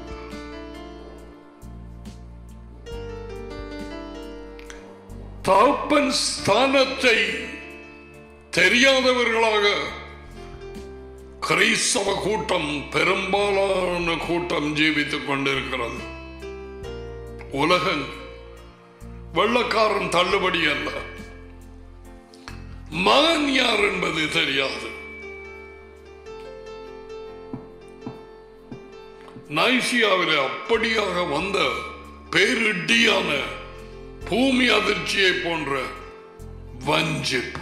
தகப்பன் ஸ்தானத்தை தெரியாதவர்களாக கிறிஸ்தவ கூட்டம் பெரும்பாலான கூட்டம் ஜீவித்துக் கொண்டிருக்கிறது உலகம் வெள்ளக்காரன் தள்ளுபடி அல்ல மகன் யார் என்பது தெரியாது நைசியாவில் அப்படியாக வந்த பேரிடியான பூமி அதிர்ச்சியை போன்ற வஞ்சிப்பு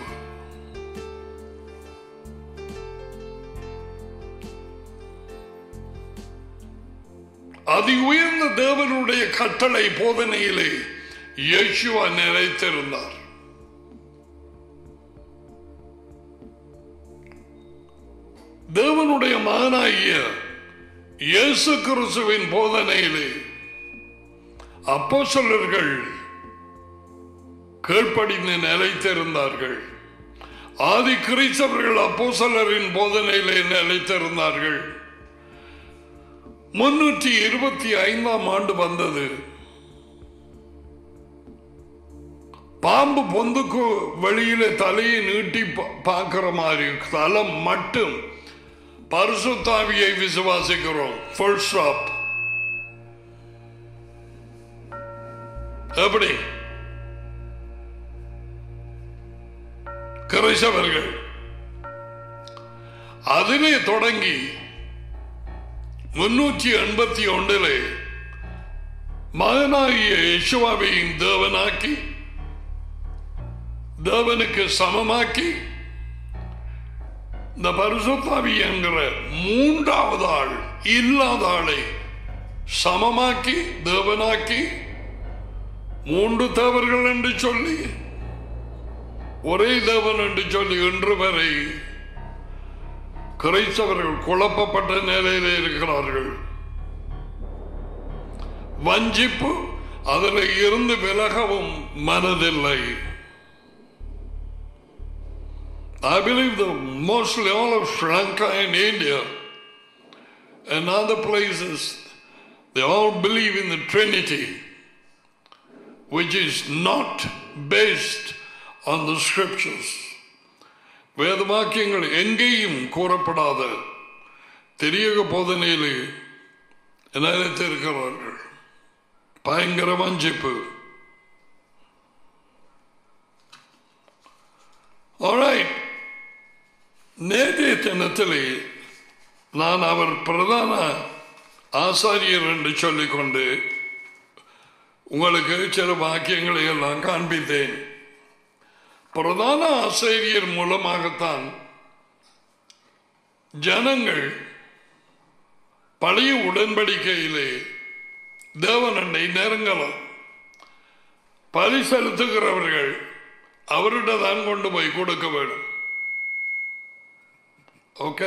அதி உயர்ந்த தேவனுடைய கட்டளை போதனையிலே இயேசுவா நிலைத்திருந்தார் தேவனுடைய மகனாகிய இயேசு கிறிஸ்துவின் போதனையிலே அப்போஸ்தலர்கள் கீழ்ப்படிந்து நிலைத்திருந்தார்கள் ஆதி கிறிஸ்தவர்கள் அப்போஸ்தலரின் போதனையிலே நிலைத்திருந்தார்கள் முன்னூற்றி இருபத்தி ஐந்தாம் ஆண்டு வந்தது பாம்பு பொந்துக்கு வெளியில தலையை நீட்டி பா- பார்க்கிற மாதிரி தலம் மட்டும் பரிசுத்தாவியை விசுவாசிக்கிறோம் ஃபுல் ஸ்டாப் எப்படி கிரைசவர்கள் அதிலே தொடங்கி முன்னூற்றி எண்பத்தி ஒன்றிலே மகனாகிய யேசுவாவையும் தேவனாக்கி தேவனுக்கு சமமாக்கி இந்த பரிசுத்தாவி என்கிற மூன்றாவது ஆள் இல்லாத ஆளை சமமாக்கி தேவனாக்கி மூன்று தேவர்கள் என்று சொல்லி ஒரே தேவன் என்று சொல்லி இன்று வரை கிரைஸ்தவர்கள் குழப்பப்பட்ட நிலையில இருக்கிறார்கள் வஞ்சிப்பு அதில் இருந்து விலகவும் மனதில்லை I believe that mostly all of Sri Lanka and India and other places, they all believe in the Trinity, which is not based on the scriptures. வேத வாக்கியங்கள் எங்கேயும் கூறப்படாத தெரியக போதனையிலே நிலைத்திருக்கிறார்கள் பயங்கர வஞ்சிப்பு Alright. நேற்றைய தினத்திலே நான் அவர் பிரதான ஆசாரியர் என்று சொல்லிக்கொண்டு உங்களுக்கு சில வாக்கியங்களை எல்லாம் காண்பித்தேன் பிரதான ஆசிரியர் மூலமாகத்தான் ஜனங்கள் பழைய உடன்படிக்கையிலே தேவனண்டை நெருங்கலாம் பலி செலுத்துகிறவர்கள் அவரிடம் தான் கொண்டு போய் கொடுக்க வேண்டும் ஓகே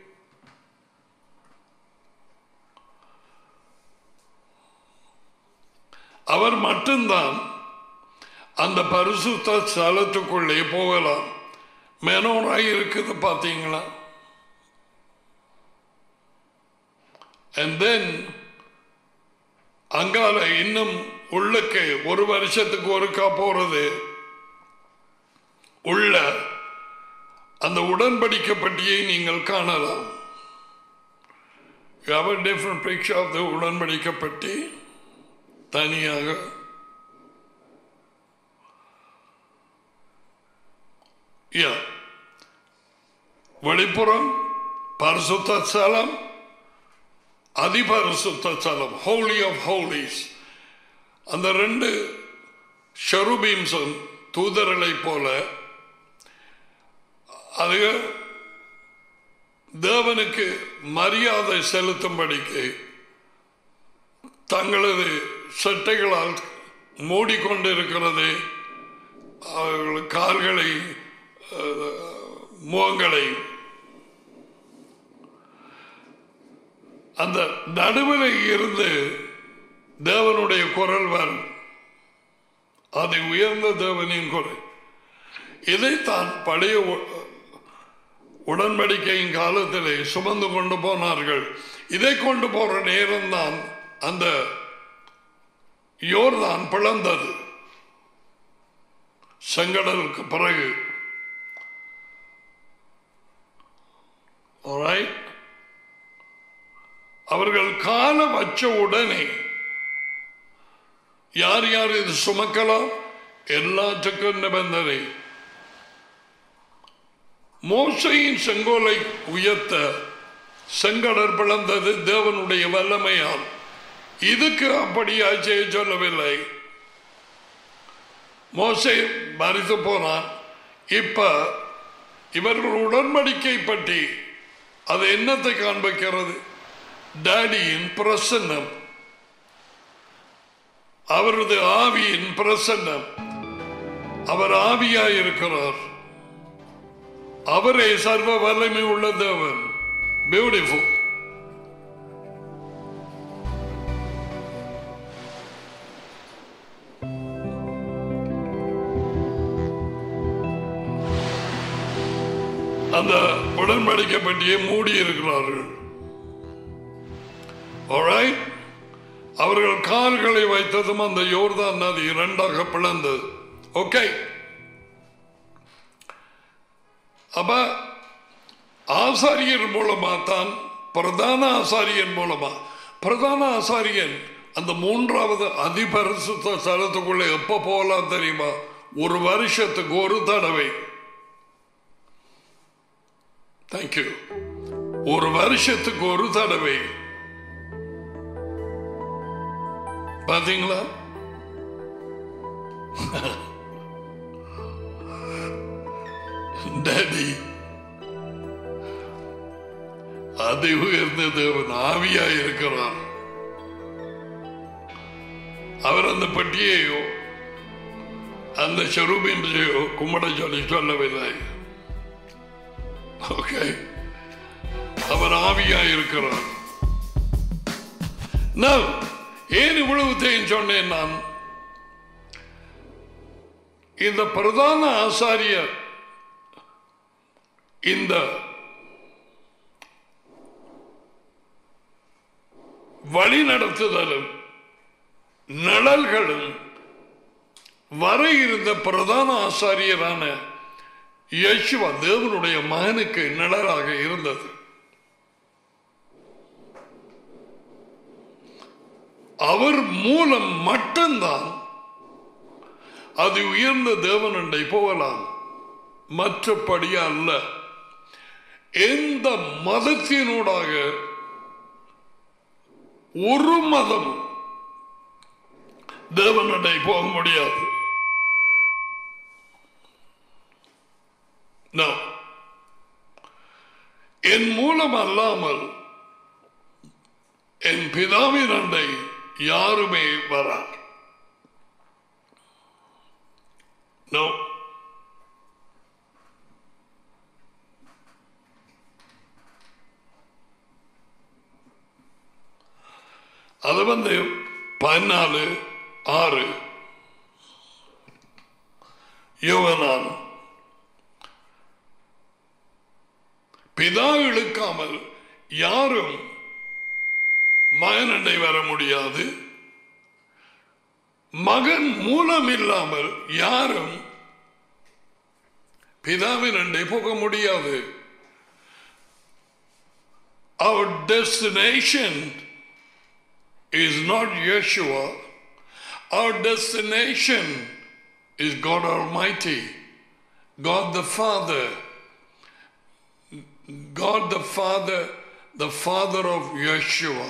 அவர் மட்டும்தான் அந்த பரிசுத்த ஸ்தலத்துக்குள்ளே போகலாம் மெனோராய் இருக்குது பார்த்தீங்களா அண்ட் தென் அங்கால இன்னும் உள்ளுக்கு ஒரு வருஷத்துக்கு ஒருக்கா போறது உள்ள அந்த உடன்படிக்கை பட்டியை நீங்கள் காணலாம் You have a different picture of the உடன்படிக்கை பட்டி தனியாக Yeah. வெளிப்புறம் பரிசுத்த ஸ்தலம் அதிபரிசுத்த ஸ்தலம் ஹோலி ஆஃப் ஹோலிஸ் அந்த ரெண்டு ஷெருபீம்ஸும் தூதர்களை போல அது தேவனுக்கு மரியாதை செலுத்தும்படிக்கு தங்களது சட்டைகளால் மூடிக்கொண்டிருக்கிறது அவர்கள் கால்களை அஹ், முகங்களை அந்த நடுவில் இருந்து தேவனுடைய குரல் வரும் அது உயர்ந்த தேவனின் குரல் இதைத்தான் பழைய உ- உடன்படிக்கையின் காலத்திலே சுமந்து கொண்டு போனார்கள் இதை கொண்டு போற நேரம்தான் அந்த யோர்தான் பிளந்தது செங்கடலுக்கு பிறகு Alright? அவர்கள் கால வச்ச உடனே யார் யார் இது சுமக்கலாம் எல்லாத்துக்கும் நிபந்தனை மோசையின் செங்கோலை உயர்த்த செங்கடல் பிளந்தது தேவனுடைய வல்லமையால் இதுக்கு அப்படியா செய்ய சொல்லவில்லை மோசே மறித்து போனான் இப்ப இவர்கள் உடன்படிக்கை பற்றி அது என்னத்தை காண்பிக்கிறது டேடியின் பிரசன்னம் அவரது ஆவியின் பிரசன்னம் அவர் ஆவியாயிருக்கிறார் அவரே சர்வ வல்லமை உள்ள தேவன் பியூட்டிஃபுல் அந்த உடன்படிக்கை பற்றியே மூடி இருக்கிறார்கள் Alright? அவர்கள் கால்களை வைத்ததும் அந்த யோர்தான் நதி இரண்டாக பிளந்தது ஓகே அப்ப ஆசாரியர் மூலமா தான் பிரதான ஆசாரியன் மூலமா பிரதான ஆசாரியன் அந்த மூன்றாவது அதிபரிசுத்த ஸ்தலத்துக்குள்ள எப்ப போகலாம் தெரியுமா ஒரு வருஷத்துக்கு ஒரு தடவை தேங்க்யூ ஒரு வருஷத்துக்கு ஒரு தடவை பாத்தீங்களா டாடி அதி உயர்ந்த தேவன் ஆவியா இருக்கிறார் அவர் அந்த பட்டியையோ அந்த செருபின்றையோ கும்பிட சொல்லி சொல்லவில்லை ஓகே அவர் ஆவியா இருக்கிறார் நான் ஏன் இவ்வளவு தேன் சொன்னேன் நான் இந்த பிரதான ஆசாரியர் இந்த வழி நடத்துதலும் நிழல்களும் வர இருந்த பிரதான ஆசாரியரான யேசுவா தேவனுடைய மகனுக்கு நிழலாக இருந்தது அவர் மூலம் மட்டும்தான் அது உயர்ந்த தேவனண்டை போகலாம் மற்றபடி அல்ல எந்த மதத்தினூடாக ஒரு மதம் தேவனண்டை போக முடியாது No. என் மூலம் அல்லாமல் என் பிதாவின் அண்டை யாருமே வரார் No. அது வந்து பதினாலு ஆறு யோகனான் பிதா இழுக்காமல் யாரும் மகனண்டை வர முடியாது மகன் மூலம் இல்லாமல் யாரும் பிதாவின் அண்டை போக முடியாது Our destination is not Yeshua. Our destination is God Almighty, God the Father. God the Father, the Father of Yeshua.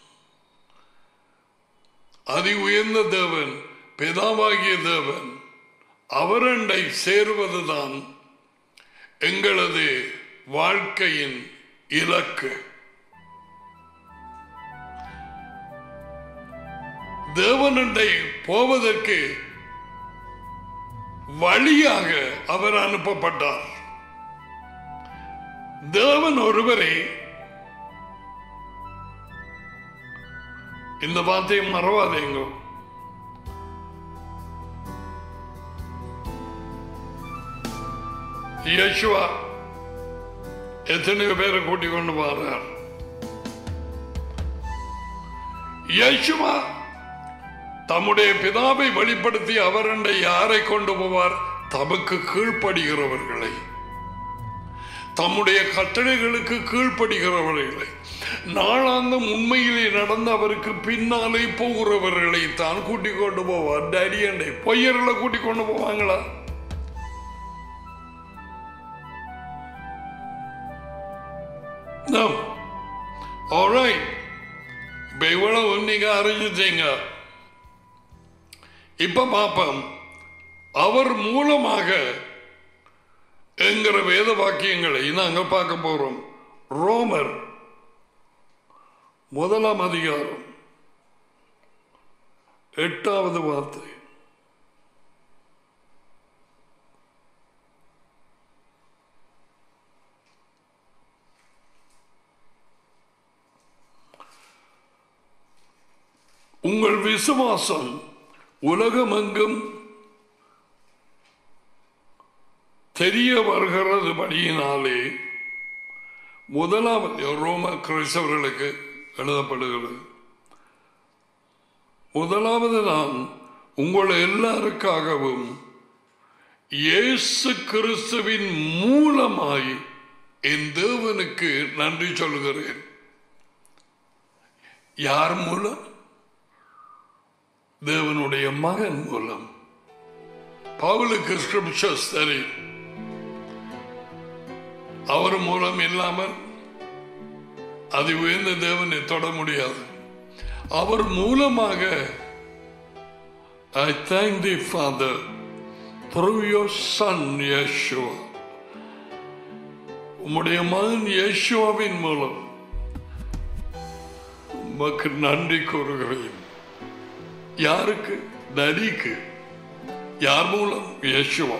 அதி உயர்ந்த தேவன் பிதாவாகிய தேவன் அவரண்டை சேருவதுதான் எங்களது வாழ்க்கையின் இலக்கு தேவனண்டை போவதற்கு வழியாக அவர் அனுப்பப்பட்டார் தேவன் ஒருவரே இந்த வார்த்தையை மறவாதீங்க யேசுவா எத்தனையோ பேரை கூட்டிக் கொண்டு வர்றார் யேசுவா தம்முடைய பிதாவை வெளிப்படுத்தி அவரண்டை யாரை கொண்டு போவார் தமக்கு கீழ்ப்படுகிறவர்களை தம்முடைய கட்டளைகளுக்கு கீழ்ப்படுகிறவர்களை நாளாந்தம் உண்மையிலே நடந்து அவருக்கு பின்னாலே போகிறவர்களை தான் கூட்டிக் கொண்டு போவார் டேடியண்டை பொய்யர்களை கூட்டிக் கொண்டு போவாங்களா No. Alright. இப்ப இவ்வளவு நீங்க அறிஞ்சிட்டீங்க இப்ப பாப்போம் அவர் மூலமாக என்கிற வேத வாக்கியங்களை நாங்க பார்க்க போறோம் ரோமர் முதலாம் அதிகாரம் எட்டாவது வார்த்தை உங்கள் விசுவாசம் உலகமெங்கும் தெரிய வருகிறது படியினாலே முதலாவது ரோம கிறிஸ்தவர்களுக்கு எழுதப்படுகிறது முதலாவது நான் உங்கள் எல்லாருக்காகவும் இயேசு கிறிஸ்துவின் மூலமாய் என் தேவனுக்கு நன்றி சொல்கிறேன் யார் மூலம் தேவனுடைய மகன் மூலம் பவுலுக்கு ஸ்கிரிப்சர்ஸ் தெரியும் அவர் மூலம் இல்லாமல் அது உயர்ந்த தேவனை தொட முடியாது அவர் மூலமாக I thank the Father through your Son Yeshua உம்முடைய மகன் யேசுவாவின் மூலம் உமக்கு நன்றி கூறுகிறேன் யாருக்கு நரிக்கு யார் மூலம் Yeshua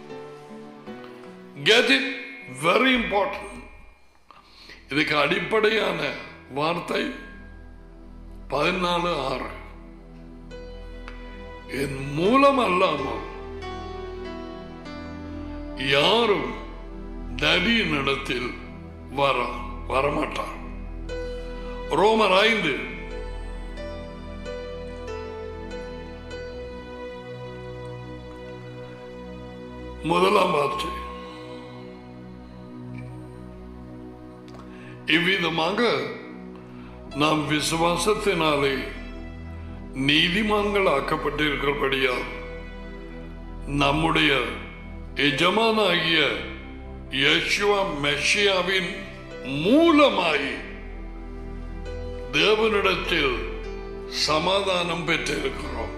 get it very important இதுக்கு அடிப்படையான வார்த்தை பதினாலு ஆறு என் மூலம் அல்லாமல் யாரும் நபியின் இடத்தில் வர வரமாட்டார் ரோமர் ஐந்து முதலாம் வார்த்தை இவ்விதமாக நாம் விசுவாசத்தினாலே நீதிமான்கள் ஆக்கப்பட்டிருக்கிறபடியால் நம்முடைய எஜமானாகிய யேசுவா மெஷியாவின் மூலமாய் தேவனிடத்தில் சமாதானம் பெற்றிருக்கிறோம்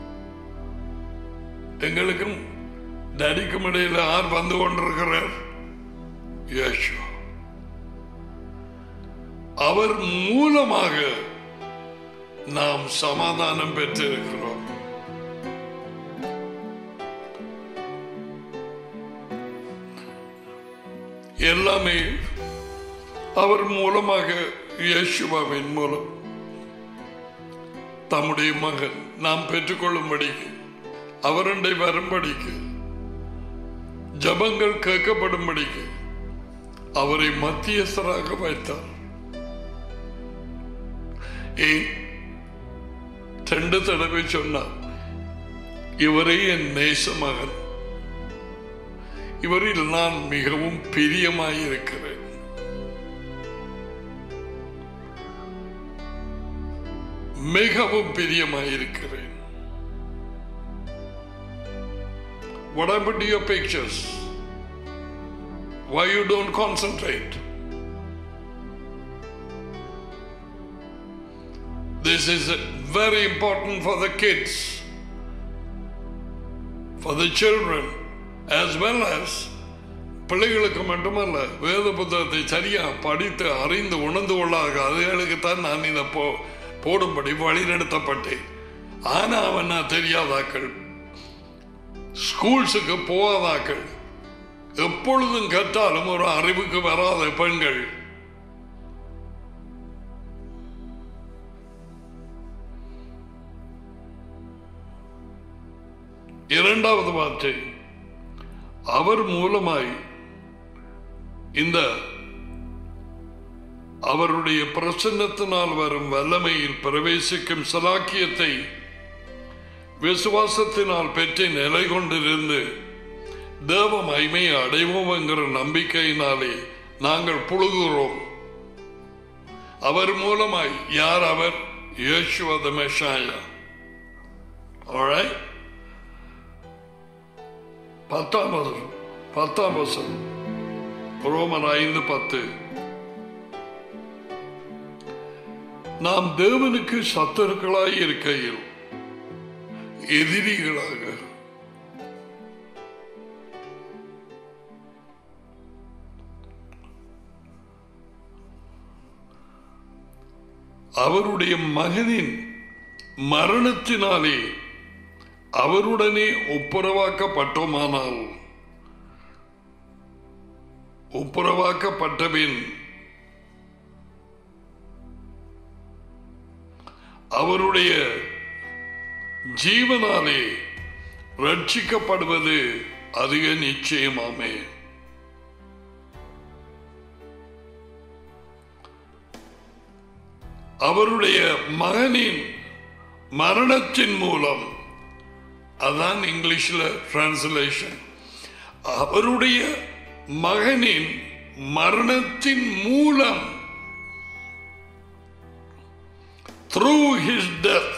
எங்களுக்கும் டடிக்கும் இடையில் யார் வந்து கொண்டிருக்கிறார் யேசு அவர் மூலமாக நாம் சமாதானம் பெற்றிருக்கிறோம் எல்லாமே அவர் மூலமாக இயேசுவாவின் மூலம் தம்முடைய மகன் நாம் பெற்றுக்கொள்ளும்படிக்கு அவரண்டை வரும்படிக்கு ஜபங்கள் கேட்கப்படும்படிக்கு அவரை மத்தியஸ்தராக வைத்தார் ஏன் ரெண்டு தடவை சொன்னார் இவரே என் நேச மகன் இவரில் நான் மிகவும் பிரியமாயிருக்கிறேன் மிகவும் பிரியமாயிருக்கிறேன் What happened to your pictures? Why you don't concentrate? This is very important for the kids, for the children, as well as பிள்ளைகளுக்கு மட்டுமல்ல வேத புத்தகத்தை சரியா படித்து அறிந்து உணர்ந்து கொள்ளாத அதுகளுக்குத்தான் நான் இதை போ போடும்படி வழிநடத்தப்பட்டேன் ஆனா அவன் நான் தெரியாதாக்கள் ஸ்கூல்ஸுக்கு போகாதாக்கள் எப்பொழுதும் கற்றாலும் ஒரு அறிவுக்கு வராத பெண்கள் இரண்டாவது வார்த்தை அவர் மூலமாய் இந்த அவருடைய பிரசன்னத்தினால் வரும் வல்லமையில் பிரவேசிக்கும் சலாக்கியத்தை விசுவாசத்தினால் பெற்று நிலை கொண்டிருந்து தேவ மகிமையை அடைவோம் என்கிற நம்பிக்கையினாலே நாங்கள் புழுகுகிறோம் அவர் மூலமாய் யார் அவர் யேசுவத மெஷாயா Alright? பத்தாம் வசனம் பத்தாம் வசனம் ரோமன் ஐந்து பத்து நாம் தேவனுக்கு சத்தர்களாய் இருக்கையில் எதிரிகளாக அவருடைய மகனின் மரணத்தினாலே அவருடனே ஒப்புரவாக்கப்பட்டோமானால் ஒப்புரவாக்கப்பட்டபின் அவருடைய ஜீவனாலே ரட்சிக்கப்படுவது அதிக நிச்சயமாமே அவருடைய மகனின் மரணத்தின் மூலம் அதான் இங்கிலீஷ்ல டிரான்ஸ்லேஷன் அவருடைய மகனின் மரணத்தின் மூலம் through his death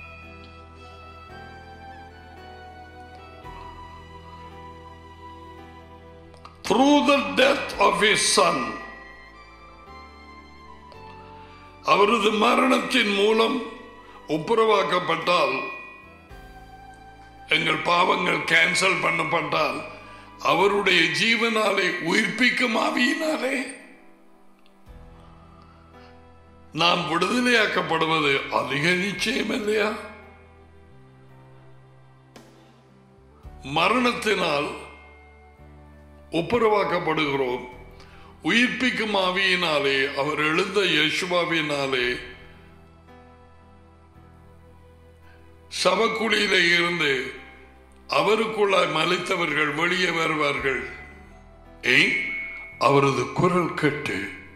through the death of his son அவரது மரணத்தின் மூலம் ஒப்புரவாக்கப்பட்டால் எங்கள் பாவங்கள் கேன்சல் பண்ணப்பட்டால் அவருடைய ஜீவனாலே உயிர்ப்பிக்கும் ஆவியினாலே நாம் விடுதலையாக்கப்படுவது அதிக நிச்சயம் இல்லையா மரணத்தினால் ஒப்புரவாக்கப்படுகிறோம் உயிர்ப்பிக்கும் ஆவியினாலே அவர் எழுந்த யேசுவாவினாலே சவக்குழியில இருந்து அவருக்குள்ளாய் மலைத்தவர்கள் வெளியே வருவார்கள் ஏன் அவரது குரல் கேட்டு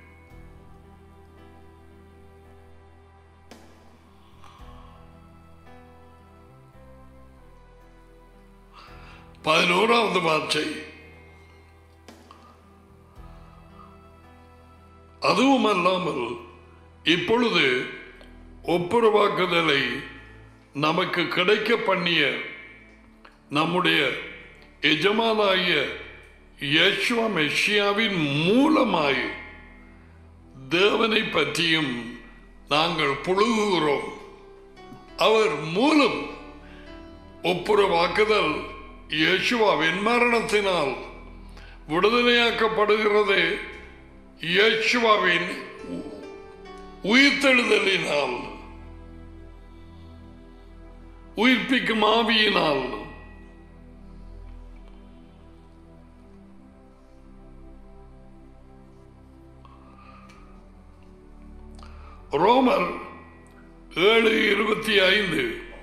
பதினோராவது வார்த்தை அதுவும் அல்லாமல் இப்பொழுது ஒப்புரவாக்குதலை நமக்கு கிடைக்க பண்ணிய நம்முடைய எஜமானாகிய யேசுவ மெஷியாவின் மூலமாய் தேவனை பற்றியும் நாங்கள் புழுகுகிறோம் அவர் மூலம் ஒப்புரவாக்குதல் இயேசுவாவின் மரணத்தினால் விடுதலையாக்கப்படுகிறது இயேசுவாவின் உயிர்த்தெழுதலினால் உயிர்ப்பிக்கும் ஆவியினால் ரோமர் ஏழு இருபத்தி ஐந்து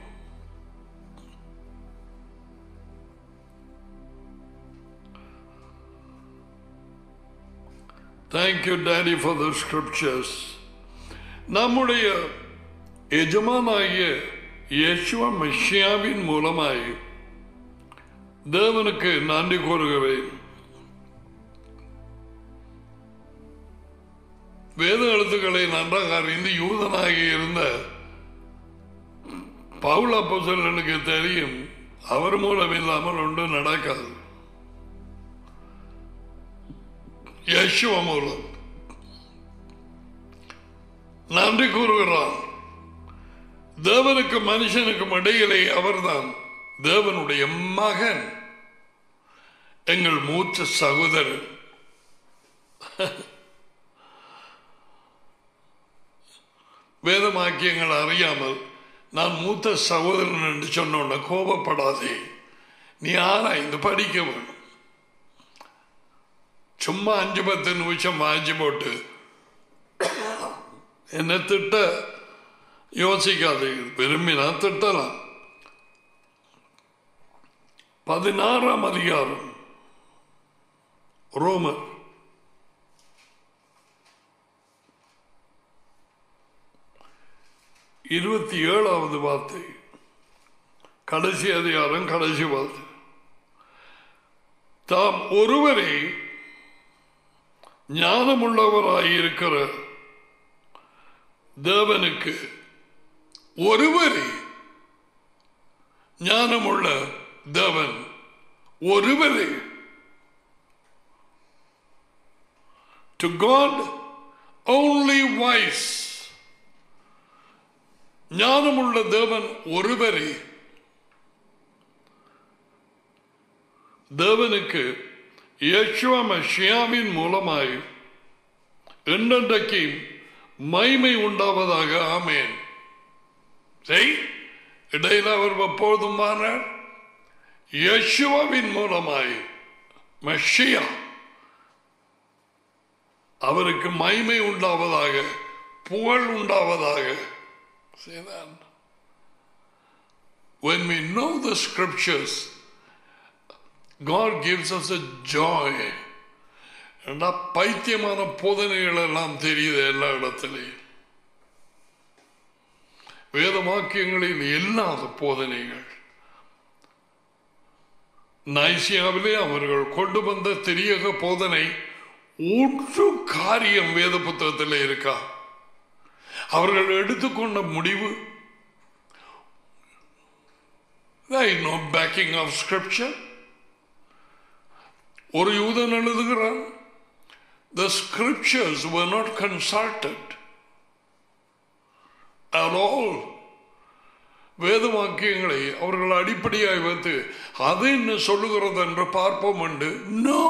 Thank you, Daddy, for the scriptures. நம்முடைய எஜமானாகிய யேசுவ மெஷியாவின் மூலமாய் தேவனுக்கு நன்றி கூறுகிறேன் வேத எழுத்துக்களை நன்றாக அறிந்து யூதனாகி இருந்த பவுல் அப்போசலனுக்கு தெரியும் அவர் மூலம் இல்லாமல் ஒன்றும் நடக்காது யேசுவ மூலம் நன்றி கூறுகிறான் தேவனுக்கு மனுஷனுக்கும் இடையிலே அவர்தான் தேவனுடைய மகன் எங்கள் மூத்த சகோதரன் வேதமாக்கியங்கள் அறியாமல் நான் மூத்த சகோதரன் என்று சொன்னோன்ன கோபப்படாதே நீ ஆராய்ந்து படிக்க வேணும் சும்மா அஞ்சு பத்து நிமிஷம் வாஞ்சி போட்டு என்ன திட்ட யோசிக்காது விரும்பினா திட்டலாம் பதினாறாம் அதிகாரம் ரோமர் இருபத்தி ஏழாவது வார்த்தை கடைசி அதிகாரம் கடைசி வார்த்தை தாம் ஒருவரே ஞானமுள்ளவராயிருக்கிற தேவனுக்கு ஒருவரே ஞானமுள்ள தேவன் ஒருவரே டு காட் only wise ஞானமுள்ள தேவன் ஒருவரே தேவனுக்கு யேசுவ மஷியாவின் மூலமாய் என்றென்றைக்கு மைமை உண்டாவதாக ஆமேன் செய் இடையில் அவர் எப்போதுமான யேசுவாவின் மூலமாய் மஷியா அவருக்கு மைமை உண்டாவதாக புகழ் உண்டாவதாக Say that. When we know the scriptures, God gives us a joy. ஏண்டா பைத்தியமான போதனைகள் எல்லாம் தெரியுது எல்லா இடத்துலையும் வேத வாக்கியங்களில் இல்லாத போதனைகள் நைசியாவிலே அவர்கள் கொண்டு வந்த தெரியக போதனை ஒன்று காரியம் வேத புத்தகத்தில் இருக்கா அவர்கள் எடுத்துக்கொண்ட முடிவு நோ பேக்கிங் ஆஃப் ஸ்கிரிப்சர் ஒரு யூதன் எழுதுகிறான் The scriptures were not consulted at all. வேத வாக்கியங்களை அவர்கள் அடிப்படையாய் வைத்து அது என்ன சொல்லுகிறது என்று பார்ப்போம் என்று நோ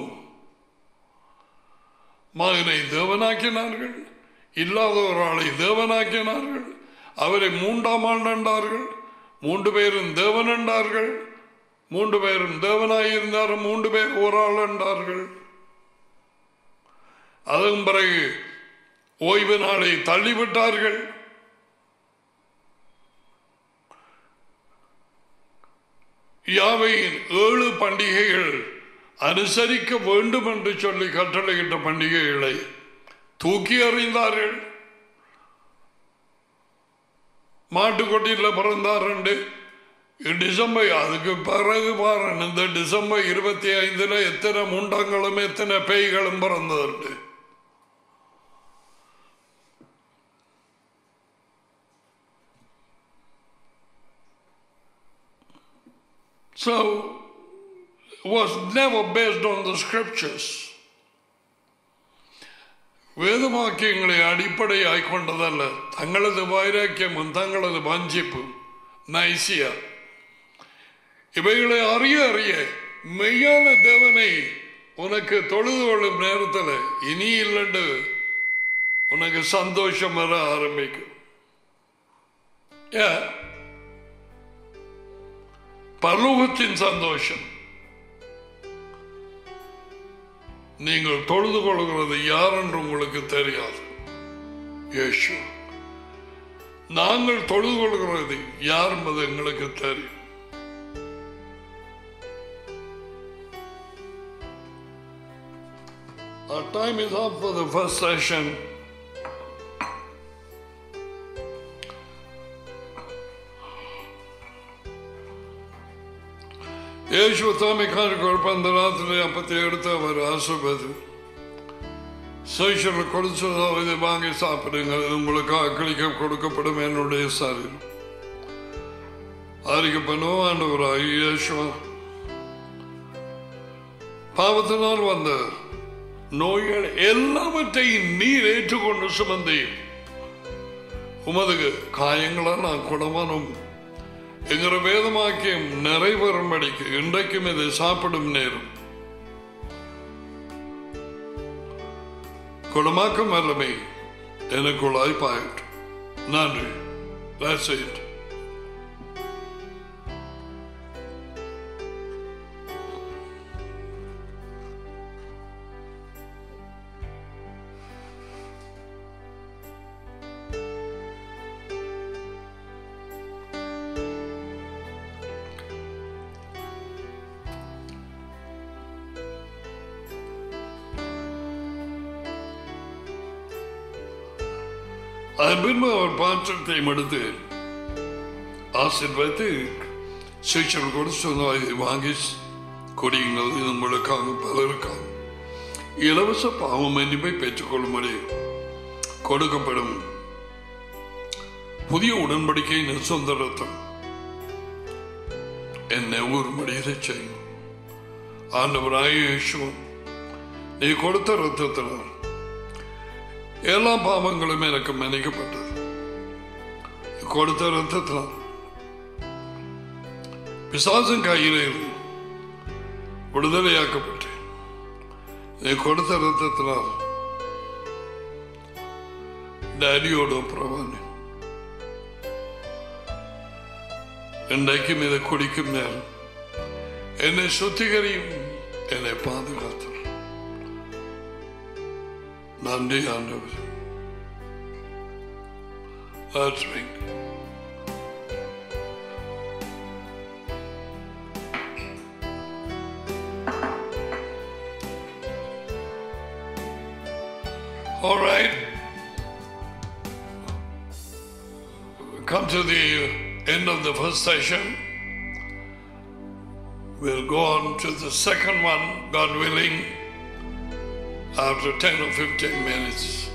மகனை தேவனாக்கினார்கள் இல்லாத ஒரு ஆளை தேவனாக்கினார்கள் அவரை மூன்றாம் ஆள் என்றார்கள் மூன்று பேரும் தேவன் என்றார்கள் மூன்று பேரும் தேவனாயிருந்தார் மூன்று பேர் ஒரு ஆள் என்றார்கள் அதன் பிறகு ஓய்வு நாளை தள்ளிவிட்டார்கள் யாவையின் ஏழு பண்டிகைகள் அனுசரிக்க வேண்டும் என்று சொல்லி கட்டளையிட்ட பண்டிகைகளை தூக்கி எறிந்தார்கள் மாட்டுக்கொட்டியில் பிறந்தார் என்று டிசம்பர் அதுக்கு பிறகு பாருங்க இந்த டிசம்பர் இருபத்தி ஐந்துல எத்தனை முண்டங்களும் எத்தனை பேய்களும் பிறந்ததுண்டு So, was never based on the scriptures. வேதவாக்கியங்களை அடிப்படையாய் கொண்டதல்ல தங்களது வைராக்கியமும் தங்களது வஞ்சிப்பும் நைசியா இவைகளை அறிய அறிய மெய்யான தேவனை உனக்கு தொழுது கொள்ளும் நேரத்தில் இனி இல்லைண்டு உனக்கு சந்தோஷம் வர ஆரம்பிக்கும் ஏன் பரலோகத்தின் சந்தோஷம் நீங்கள் தொழுது கொள்கிறது யார் என்று உங்களுக்கு தெரியாது இயேசு நாங்கள் தொழுது கொள்கிறது யார் என்பது எங்களுக்கு தெரியும் Our time is up for the first session. യേശു താമിക്കാർക്ക് அந்த ராத்திரி அப்பத்தை எடுத்து அவர் ஆசிர்வது சைஷர்கள் கொடுத்ததோ இதை வாங்கி சாப்பிடுங்க இது உங்களுக்கு அக்களிக்க கொடுக்கப்படும் என்னுடைய சரீரம் அறிக்கை பண்ணுவோம் ஆண்டவராய் இயேசுவா பாவத்தினால் வந்த நோய்கள் எல்லாவற்றையும் நீர் ஏற்றுக்கொண்டு சுமந்தேன் உமது காயங்களால் நான் குணமானும் என்கிற வேதமாக்கியம் நிறைவேறும்படிக்கு இன்றைக்கும் இதை சாப்பிடும் நேரம் குணமாக்கும் வல்லமை எனக்குள்ளாய் பாயிட்டு நன்றி That's it. அதன் பின்பு அவர் பாத்திரத்தையும் எடுத்து ஆசீர்வதித்து சிக்ஷன் கூட சொன்னார் இதை வாங்கி குடியுங்கள் இது உங்களுக்காக பலருக்காக இலவச பாவம் மன்னிப்பை பெற்றுக்கொள்ளும்படி கொடுக்கப்படும் புதிய உடன்படிக்கையின் சொந்த ரத்தம் என்னை ஊறும்படி இதை செய்யும் ஆண்டவராய இயேசுவும் நீ கொடுத்த ரத்தத்தினால் எல்லா பாவங்களும் எனக்கு மன்னிக்கப்பட்டது கொடுத்த ரத்தத்தினால் பிசாசன் கையிலே இருந்து விடுதலையாக்கப்பட்டேன் நீ கொடுத்த ரத்தத்தினால் ഡാഡിയോട് പ്രവാന് ഇണ്ടയ്ക്കും ഇത് കുടിക്കും ഞാൻ എന്നെ ശുദ്ധീകരിയും എന്നെ പാതുകാത്തു നന്ദി ആണ്ടവർ Let's drink. All right. come to the end of the first session. We'll go on to the second one, God willing, after 10 or 15 minutes.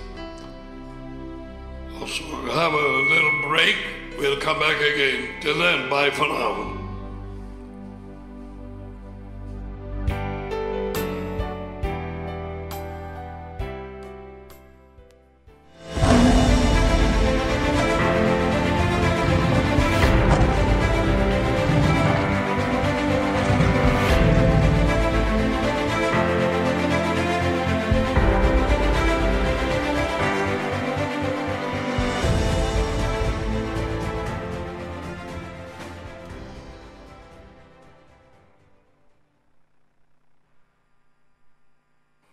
Also, have a little break. We'll come back again. Till then, bye for now.